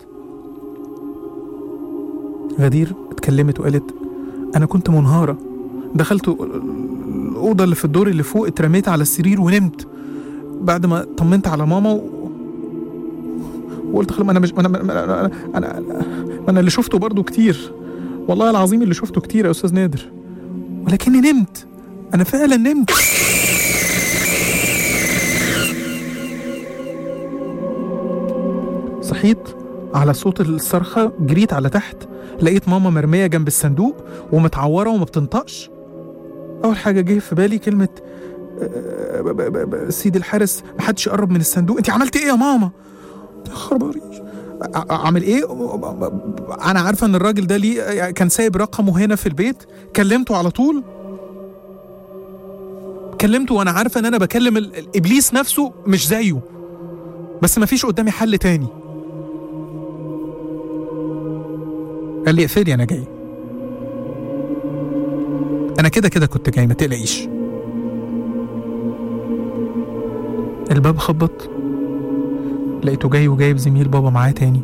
غدير اتكلمت وقالت انا كنت منهاره دخلت الاوضه اللي في الدور اللي فوق اترميت على السرير ونمت بعد ما طمنت على ماما و... وقلت خلاص ما انا مش ما انا ما انا انا, أنا, أنا اللي شفته برضو كتير والله العظيم اللي شفته كتير يا استاذ نادر ولكني نمت انا فعلا نمت صحيت على صوت الصرخة جريت على تحت لقيت ماما مرمية جنب الصندوق ومتعورة وما بتنطقش أول حاجة جه في بالي كلمة آه، ب- ب- ب- سيدي الحارس محدش يقرب من الصندوق انت عملت ايه يا ماما يا خرباري ع- عامل ايه انا عارفه ان الراجل ده ليه يعني كان سايب رقمه هنا في البيت كلمته على طول كلمته وانا عارفه ان انا بكلم ال- الابليس نفسه مش زيه بس مفيش قدامي حل تاني قال لي اقفلي انا جاي انا كده كده كنت جاي ما تقلقيش الباب خبط لقيته جاي وجايب زميل بابا معاه تاني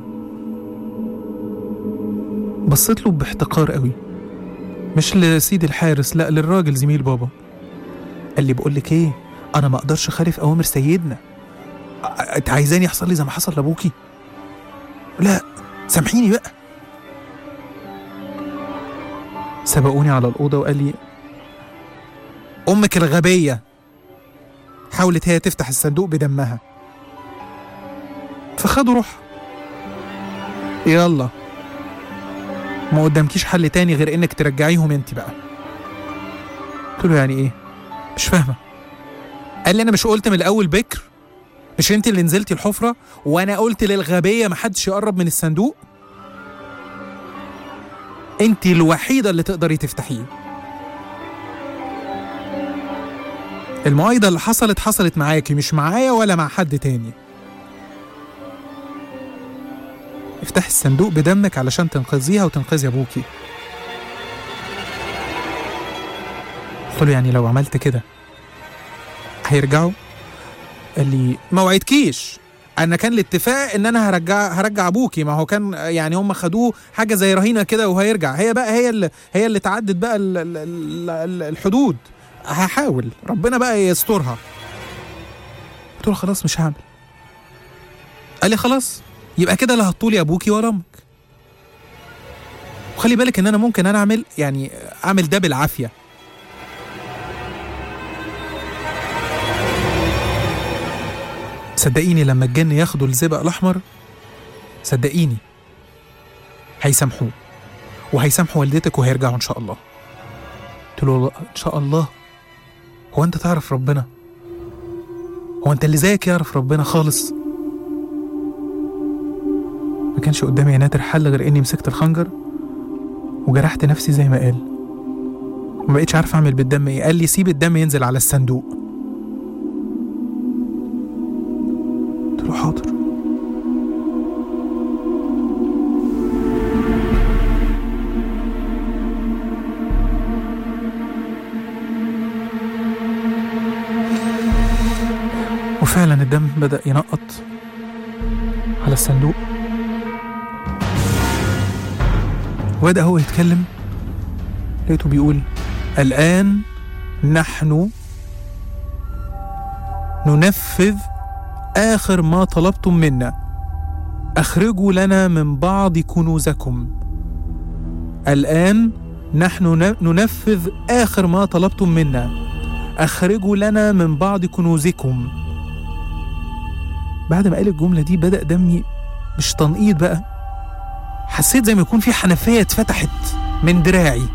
بصيت له باحتقار قوي مش لسيدي الحارس لا للراجل زميل بابا قال لي بقول لك ايه انا ما اقدرش اخالف اوامر سيدنا أ- انت عايزاني يحصل لي زي ما حصل لابوكي لا سامحيني بقى سبقوني على الأوضة وقال لي أمك الغبية حاولت هي تفتح الصندوق بدمها فخدوا روح يلا ما قدامكيش حل تاني غير انك ترجعيهم انت بقى قلت له يعني ايه مش فاهمه قال لي انا مش قلت من الاول بكر مش انت اللي نزلتي الحفره وانا قلت للغبيه محدش يقرب من الصندوق انت الوحيده اللي تقدري تفتحيه المعايدة اللي حصلت حصلت معاكي مش معايا ولا مع حد تاني افتحي الصندوق بدمك علشان تنقذيها وتنقذي ابوكي قلت له يعني لو عملت كده هيرجعوا قال لي ما وعدكيش انا كان الاتفاق ان انا هرجع هرجع ابوكي ما هو كان يعني هم خدوه حاجه زي رهينه كده وهيرجع هي بقى هي اللي هي اللي تعدت بقى ال ال ال ال الحدود هحاول ربنا بقى يسترها قلت له خلاص مش هعمل قال لي خلاص يبقى كده لا هتطولي ابوكي ولا امك وخلي بالك ان انا ممكن انا اعمل يعني اعمل ده بالعافيه صدقيني لما الجن ياخدوا الزئبق الاحمر صدقيني هيسامحوه وهيسامحوا والدتك وهيرجعوا ان شاء الله قلت له والله ان شاء الله هو انت تعرف ربنا هو انت اللي زيك يعرف ربنا خالص ما كانش قدامي يا نادر حل غير اني مسكت الخنجر وجرحت نفسي زي ما قال ما بقتش عارف اعمل بالدم ايه قال لي سيب الدم ينزل على الصندوق قلت له حاضر وفعلا الدم بدأ ينقط على الصندوق وبدأ هو يتكلم لقيته بيقول الآن نحن ننفذ آخر ما طلبتم منا أخرجوا لنا من بعض كنوزكم الآن نحن ن- ننفذ آخر ما طلبتم منا أخرجوا لنا من بعض كنوزكم بعد ما قال الجملة دي بدأ دمي مش تنقيط بقى حسيت زي ما يكون في حنفية اتفتحت من دراعي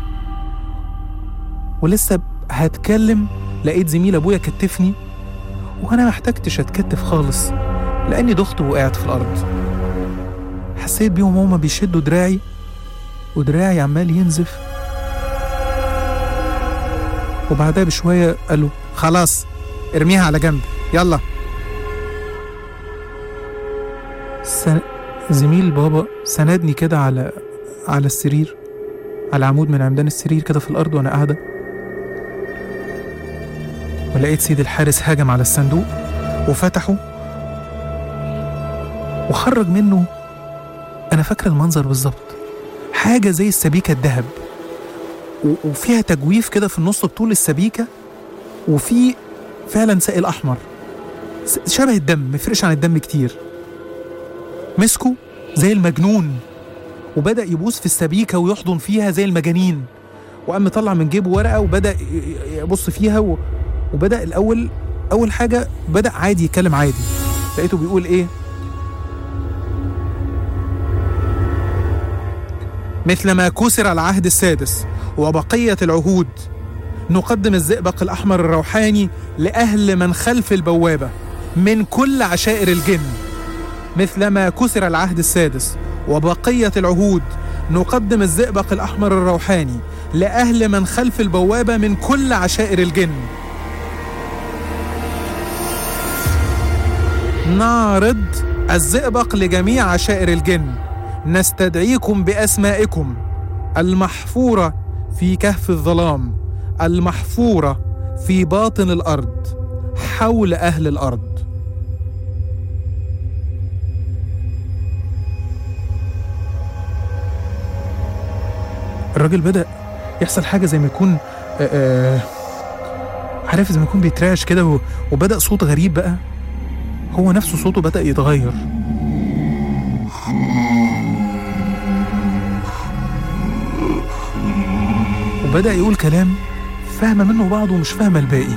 ولسه هتكلم لقيت زميل ابويا كتفني وانا ما احتجتش اتكتف خالص لاني دخت وقعت في الارض حسيت بيهم هما بيشدوا دراعي ودراعي عمال ينزف وبعدها بشوية قالوا خلاص ارميها على جنب يلا سن... زميل بابا سندني كده على على السرير على عمود من عمدان السرير كده في الأرض وأنا قاعدة ولقيت سيد الحارس هاجم على الصندوق وفتحه وخرج منه أنا فاكر المنظر بالظبط حاجة زي السبيكة الذهب و- وفيها تجويف كده في النص بطول السبيكة وفي فعلا سائل أحمر س- شبه الدم مفرقش عن الدم كتير مسكه زي المجنون وبدأ يبوس في السبيكة ويحضن فيها زي المجانين وقام مطلع من جيبه ورقة وبدأ ي- ي- يبص فيها و... وبدأ الأول أول حاجة بدأ عادي يتكلم عادي لقيته بيقول إيه مثلما كسر العهد السادس وبقية العهود نقدم الزئبق الأحمر الروحاني لأهل من خلف البوابة من كل عشائر الجن مثلما كسر العهد السادس وبقية العهود نقدم الزئبق الأحمر الروحاني لأهل من خلف البوابة من كل عشائر الجن نعرض الزئبق لجميع عشائر الجن نستدعيكم بأسمائكم المحفورة في كهف الظلام المحفورة في باطن الأرض حول أهل الأرض الراجل بدأ يحصل حاجة زي ما يكون آه، آه، عارف زي ما يكون بيترعش كده و- وبدأ صوت غريب بقى هو نفسه صوته بدأ يتغير وبدأ يقول كلام فاهمة منه بعض ومش فاهمة الباقي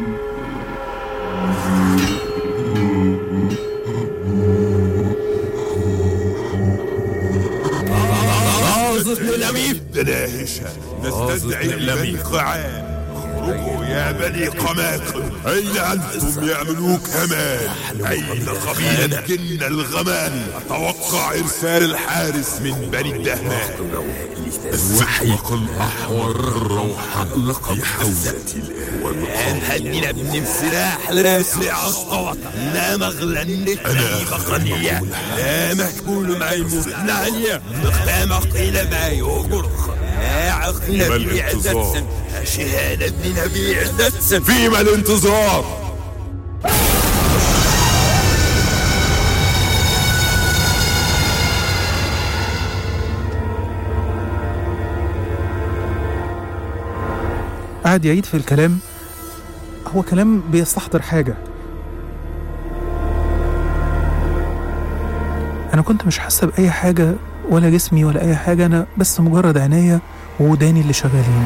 ناظر لميم دلاهشة نستدعي المنقعان اخرجوا يا بني قماقم أين أنتم يا ملوك همان أين قبيلة جن الغمان أتوقع إرسال الحارس من بني الدهمان الزحمق الأحمر الروحاني في حوزتي الآن هدينا ابن السلاح لاسع الصوت لا مغلن أنا بقنية لا مكبول مع المثنية مقام قيل ما يغرق عقل نبي عزت شهادة نبي عزت فيما الانتظار قعد يعيد في الكلام هو كلام بيستحضر حاجة أنا كنت مش حاسة بأي حاجة ولا جسمي ولا أي حاجة أنا بس مجرد عينيا ووداني اللي شغالين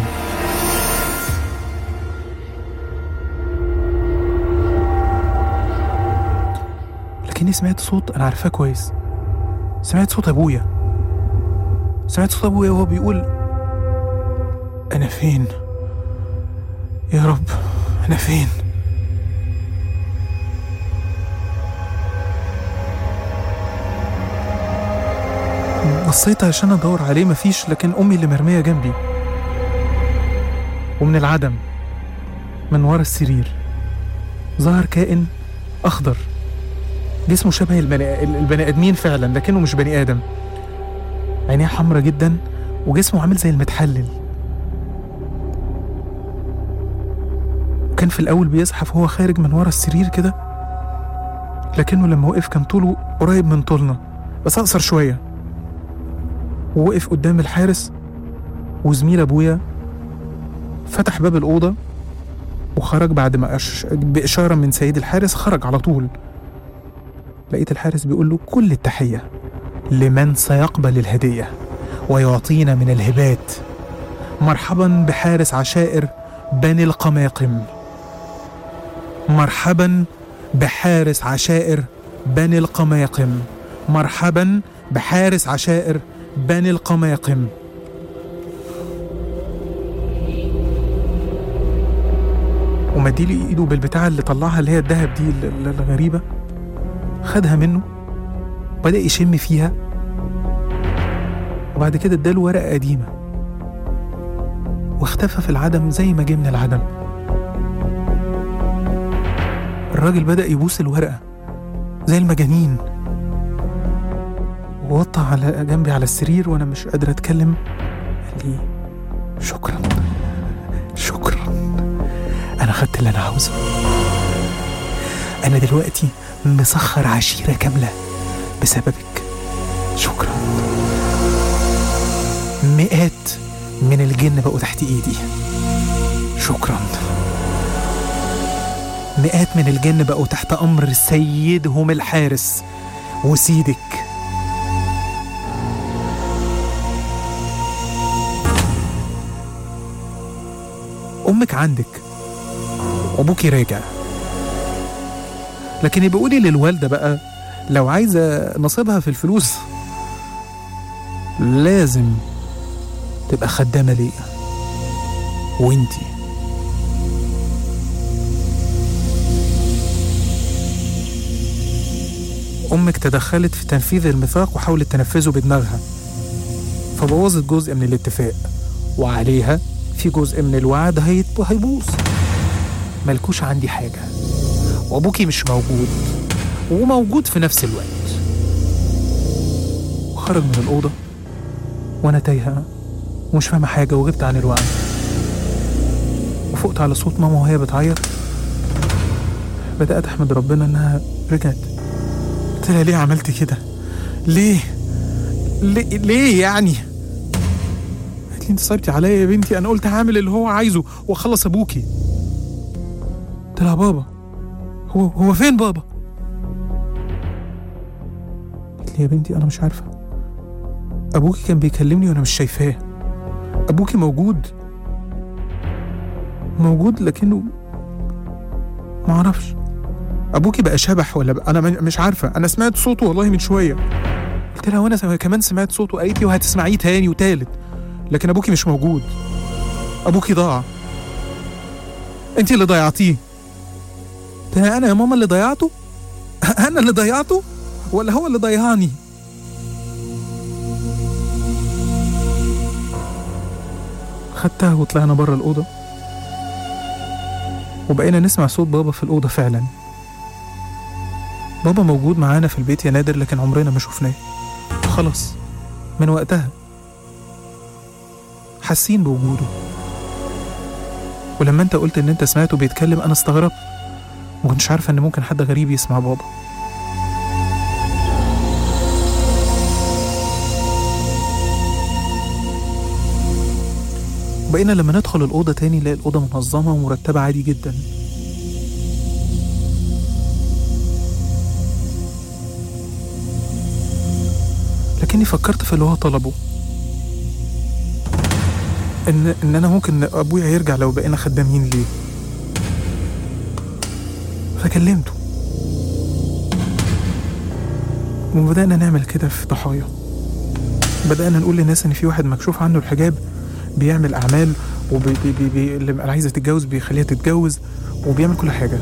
لكني سمعت صوت أنا عارفاه كويس سمعت صوت أبويا سمعت صوت أبويا وهو بيقول أنا فين؟ يا رب أنا فين؟ بصيت عشان أدور عليه مفيش لكن أمي اللي مرمية جنبي ومن العدم من ورا السرير ظهر كائن أخضر جسمه شبه البني, البني آدمين فعلا لكنه مش بني آدم عينيه حمرة جدا وجسمه عامل زي المتحلل وكان في الأول بيزحف وهو خارج من ورا السرير كده لكنه لما وقف كان طوله قريب من طولنا بس أقصر شوية ووقف قدام الحارس وزميل أبويا فتح باب الأوضة وخرج بعد ما أش... بإشارة من سيد الحارس خرج على طول لقيت الحارس بيقول له كل التحية لمن سيقبل الهدية ويعطينا من الهبات مرحبا بحارس عشائر بني القماقم مرحبا بحارس عشائر بني القماقم مرحبا بحارس عشائر بني القماقم ومديلي ايده بالبتاع اللي طلعها اللي هي الدهب دي ال- ال- الغريبة خدها منه بدأ يشم فيها وبعد كده اداله ورقة قديمة واختفى في العدم زي ما جه من العدم الراجل بدأ يبوس الورقة زي المجانين ووطى على جنبي على السرير وانا مش قادر اتكلم قال لي شكرا شكرا انا خدت اللي انا عاوزه انا دلوقتي مسخر عشيرة كاملة بسببك شكرا مئات من الجن بقوا تحت ايدي شكرا مئات من الجن بقوا تحت امر سيدهم الحارس وسيدك امك عندك وابوكي راجع لكن يبقى قولي للوالده بقى لو عايزه نصيبها في الفلوس لازم تبقى خدامه ليا وانتي امك تدخلت في تنفيذ الميثاق وحاولت تنفذه بدماغها فبوظت جزء من الاتفاق وعليها في جزء من الوعد هيت- هيبوظ ملكوش عندي حاجة وأبوكي مش موجود وموجود في نفس الوقت وخرج من الأوضة وأنا تايهة ومش فاهمة حاجة وغبت عن الوعي وفقت على صوت ماما وهي بتعيط بدأت أحمد ربنا إنها رجعت قلت لها ليه عملت كده؟ ليه؟ ليه, ليه يعني؟ قالت لي انت صعبتي عليا يا بنتي انا قلت هعمل اللي هو عايزه واخلص ابوكي قلت لها بابا هو هو فين بابا قالت لي يا بنتي انا مش عارفه ابوكي كان بيكلمني وانا مش شايفاه ابوكي موجود موجود لكنه ما اعرفش ابوكي بقى شبح ولا بقى انا م- مش عارفه انا سمعت صوته والله من شويه قلت لها وانا سم- كمان سمعت صوته قالت لي وهتسمعيه تاني وتالت لكن ابوكي مش موجود ابوكي ضاع انت اللي ضيعتيه قلت لها انا يا ماما اللي ضيعته انا اللي ضيعته ولا هو اللي ضيعني خدتها وطلعنا بره الأوضة وبقينا نسمع صوت بابا في الأوضة فعلا بابا موجود معانا في البيت يا نادر لكن عمرنا ما شفناه خلاص من وقتها حاسين بوجوده ولما انت قلت ان انت سمعته بيتكلم انا استغربت ما كنتش عارفه ان ممكن حد غريب يسمع بابا بقينا لما ندخل الأوضة تاني نلاقي الأوضة منظمة ومرتبة عادي جدا لكني فكرت في اللي هو طلبه ان ان انا ممكن ابويا يرجع لو بقينا خدامين ليه فكلمته وبدأنا نعمل كده في ضحايا بدأنا نقول للناس إن في واحد مكشوف عنه الحجاب بيعمل أعمال وبي بي بي بي اللي عايزة تتجوز بيخليها تتجوز وبيعمل كل حاجة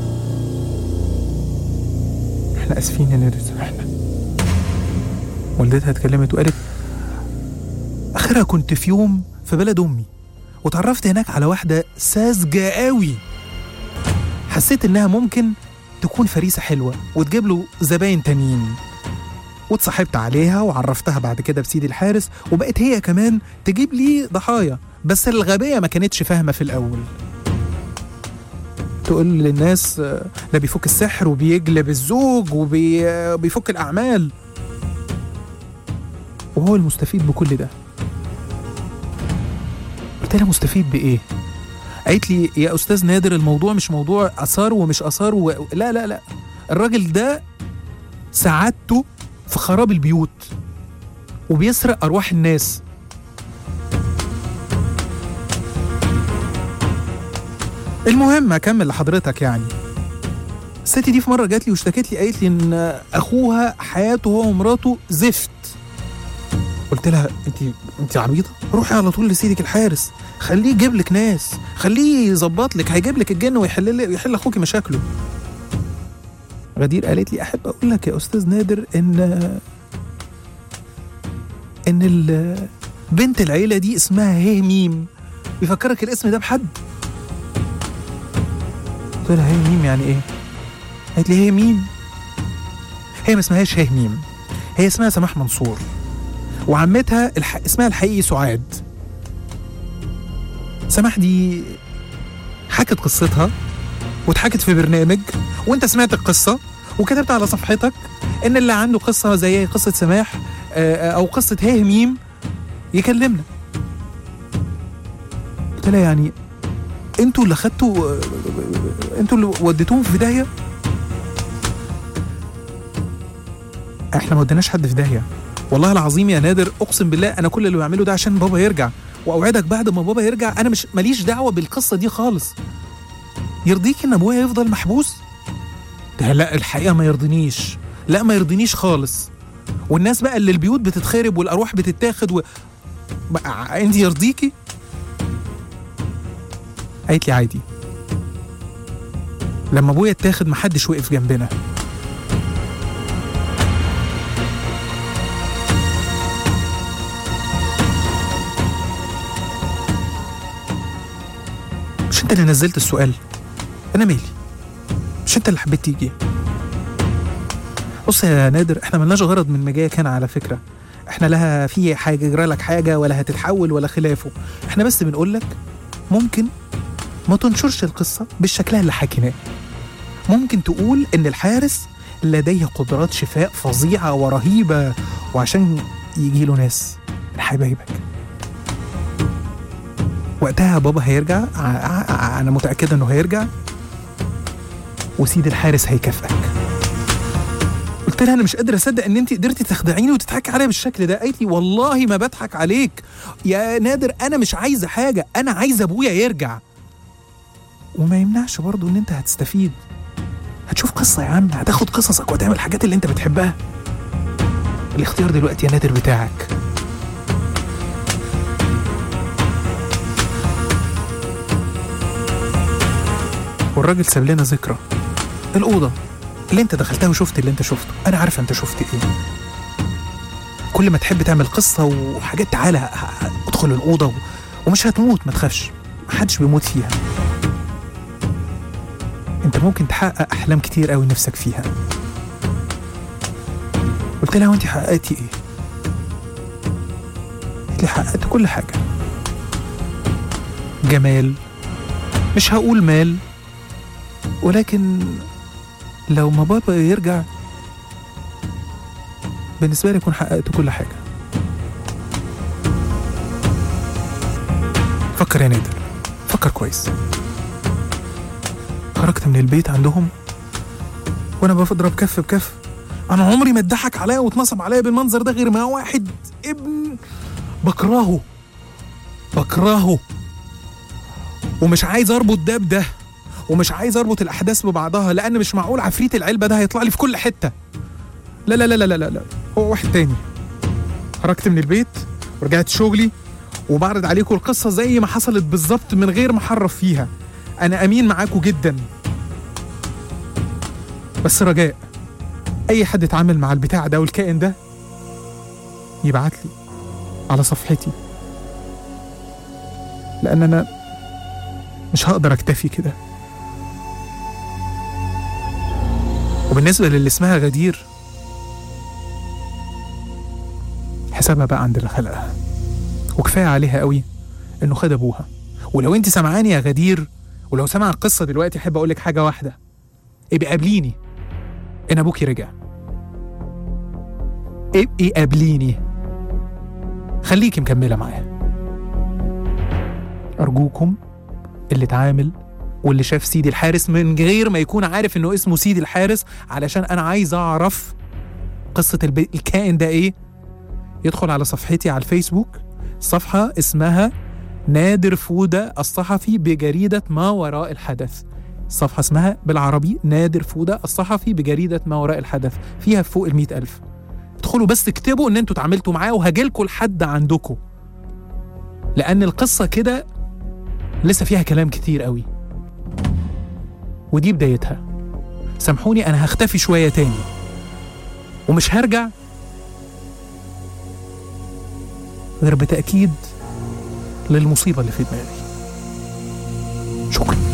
احنا آسفين يا نادر سامحنا والدتها اتكلمت وقالت آخرها كنت في يوم في بلد أمي وتعرفت هناك على واحدة ساذجة قوي حسيت إنها ممكن تكون فريسة حلوة وتجيب له زباين تانيين واتصاحبت عليها وعرفتها بعد كده بسيدي الحارس وبقت هي كمان تجيب لي ضحايا بس الغبية ما كانتش فاهمة في الأول تقول للناس آه، ده بيفك السحر وبيجلب الزوج وبيفك الأعمال وهو المستفيد بكل ده قلت لها مستفيد بإيه؟ قالت لي يا أستاذ نادر الموضوع مش موضوع آثار ومش آثار و... لا لا لا الراجل ده سعادته في خراب البيوت وبيسرق أرواح الناس المهم أكمل لحضرتك يعني الست دي في مره جات لي واشتكت لي قالت لي ان اخوها حياته هو ومراته زفت قلت لها انت انت عبيطه روحي على طول لسيدك الحارس خليه يجيب لك ناس خليه يظبط لك هيجيب لك الجن ويحل لك يحل اخوكي مشاكله غدير قالت لي احب اقول لك يا استاذ نادر ان ان ال- بنت العيله دي اسمها هي ميم بيفكرك الاسم ده بحد قلت لها هي ميم يعني ايه قالت لي هي ميم هي ما اسمهاش هي ميم هي اسمها سماح منصور وعمتها الح... اسمها الحقيقي سعاد سماح دي حكت قصتها واتحكت في برنامج وانت سمعت القصه وكتبت على صفحتك ان اللي عنده قصه زي قصه سماح آه، آه، او قصه هي ميم يكلمنا قلت لها يعني انتوا اللي خدتوا آه، انتوا اللي وديتوهم في داهيه احنا ما وديناش حد في داهيه والله العظيم يا نادر اقسم بالله انا كل اللي بعمله ده عشان بابا يرجع واوعدك بعد ما بابا يرجع انا مش ماليش دعوه بالقصه دي خالص يرضيك ان ابويا يفضل محبوس ده لا الحقيقه ما يرضينيش لا ما يرضينيش خالص والناس بقى اللي البيوت بتتخرب والارواح بتتاخد و... بقى انت يرضيكي قالت لي عادي لما ابويا اتاخد محدش وقف جنبنا مش انت اللي نزلت السؤال انا مالي مش انت اللي حبيت تيجي بص يا نادر احنا ملناش غرض من مجاك هنا على فكره احنا لها في حاجه جرى لك حاجه ولا هتتحول ولا خلافه احنا بس بنقول لك ممكن ما تنشرش القصه بالشكلها اللي حكيناه ممكن تقول ان الحارس لديه قدرات شفاء فظيعه ورهيبه وعشان يجي له ناس من حبايبك وقتها بابا هيرجع ع- ع- انا متاكده انه هيرجع وسيد الحارس هيكافئك قلت لها انا مش قادره اصدق ان انت قدرتي تخدعيني وتضحكي عليا بالشكل ده قالت لي والله ما بضحك عليك يا نادر انا مش عايزه حاجه انا عايزه ابويا يرجع وما يمنعش برضه ان انت هتستفيد هتشوف قصه يا عم هتاخد قصصك وتعمل الحاجات اللي انت بتحبها الاختيار دلوقتي يا نادر بتاعك والراجل ساب لنا ذكرى الأوضة اللي انت دخلتها وشفت اللي انت شفته انا عارفه انت شفت ايه كل ما تحب تعمل قصة وحاجات تعالى ه- ه- ادخل الأوضة و... ومش هتموت ما تخافش محدش بيموت فيها انت ممكن تحقق أحلام كتير قوي نفسك فيها قلت لها وانت حققتي ايه قالت لي حققت كل حاجة جمال مش هقول مال ولكن لو ما بابا يرجع بالنسبة لي أكون حققت كل حاجة فكر يا نادر فكر كويس خرجت من البيت عندهم وأنا بضرب كف بكف أنا عمري ما اتضحك عليا واتنصب عليا بالمنظر ده غير مع واحد ابن بكرهه بكرهه ومش عايز اربط ده بده ومش عايز اربط الاحداث ببعضها لان مش معقول عفريت العلبه ده هيطلع لي في كل حته لا لا لا لا لا لا, لا. هو واحد تاني خرجت من البيت ورجعت شغلي وبعرض عليكم القصه زي ما حصلت بالظبط من غير ما احرف فيها انا امين معاكم جدا بس رجاء اي حد اتعامل مع البتاع ده والكائن ده يبعت لي على صفحتي لان انا مش هقدر اكتفي كده وبالنسبة للي اسمها غدير حسابها بقى عند اللي خلقها وكفاية عليها قوي انه خد ابوها ولو انت سمعاني يا غدير ولو سمع القصة دلوقتي احب اقولك حاجة واحدة ابقي قابليني ان ابوكي رجع ابقي قابليني خليكي مكملة معاه أرجوكم اللي اتعامل واللي شاف سيدي الحارس من غير ما يكون عارف انه اسمه سيدي الحارس علشان انا عايز اعرف قصة الب... الكائن ده ايه يدخل على صفحتي على الفيسبوك صفحة اسمها نادر فودة الصحفي بجريدة ما وراء الحدث صفحة اسمها بالعربي نادر فودة الصحفي بجريدة ما وراء الحدث فيها فوق المئة ألف ادخلوا بس اكتبوا ان انتوا اتعاملتوا معاه وهجيلكوا لحد عندكم لأن القصة كده لسه فيها كلام كتير قوي ودي بدايتها سامحوني أنا هختفي شوية تاني ومش هرجع غير بتأكيد للمصيبة اللي في دماغي شكرا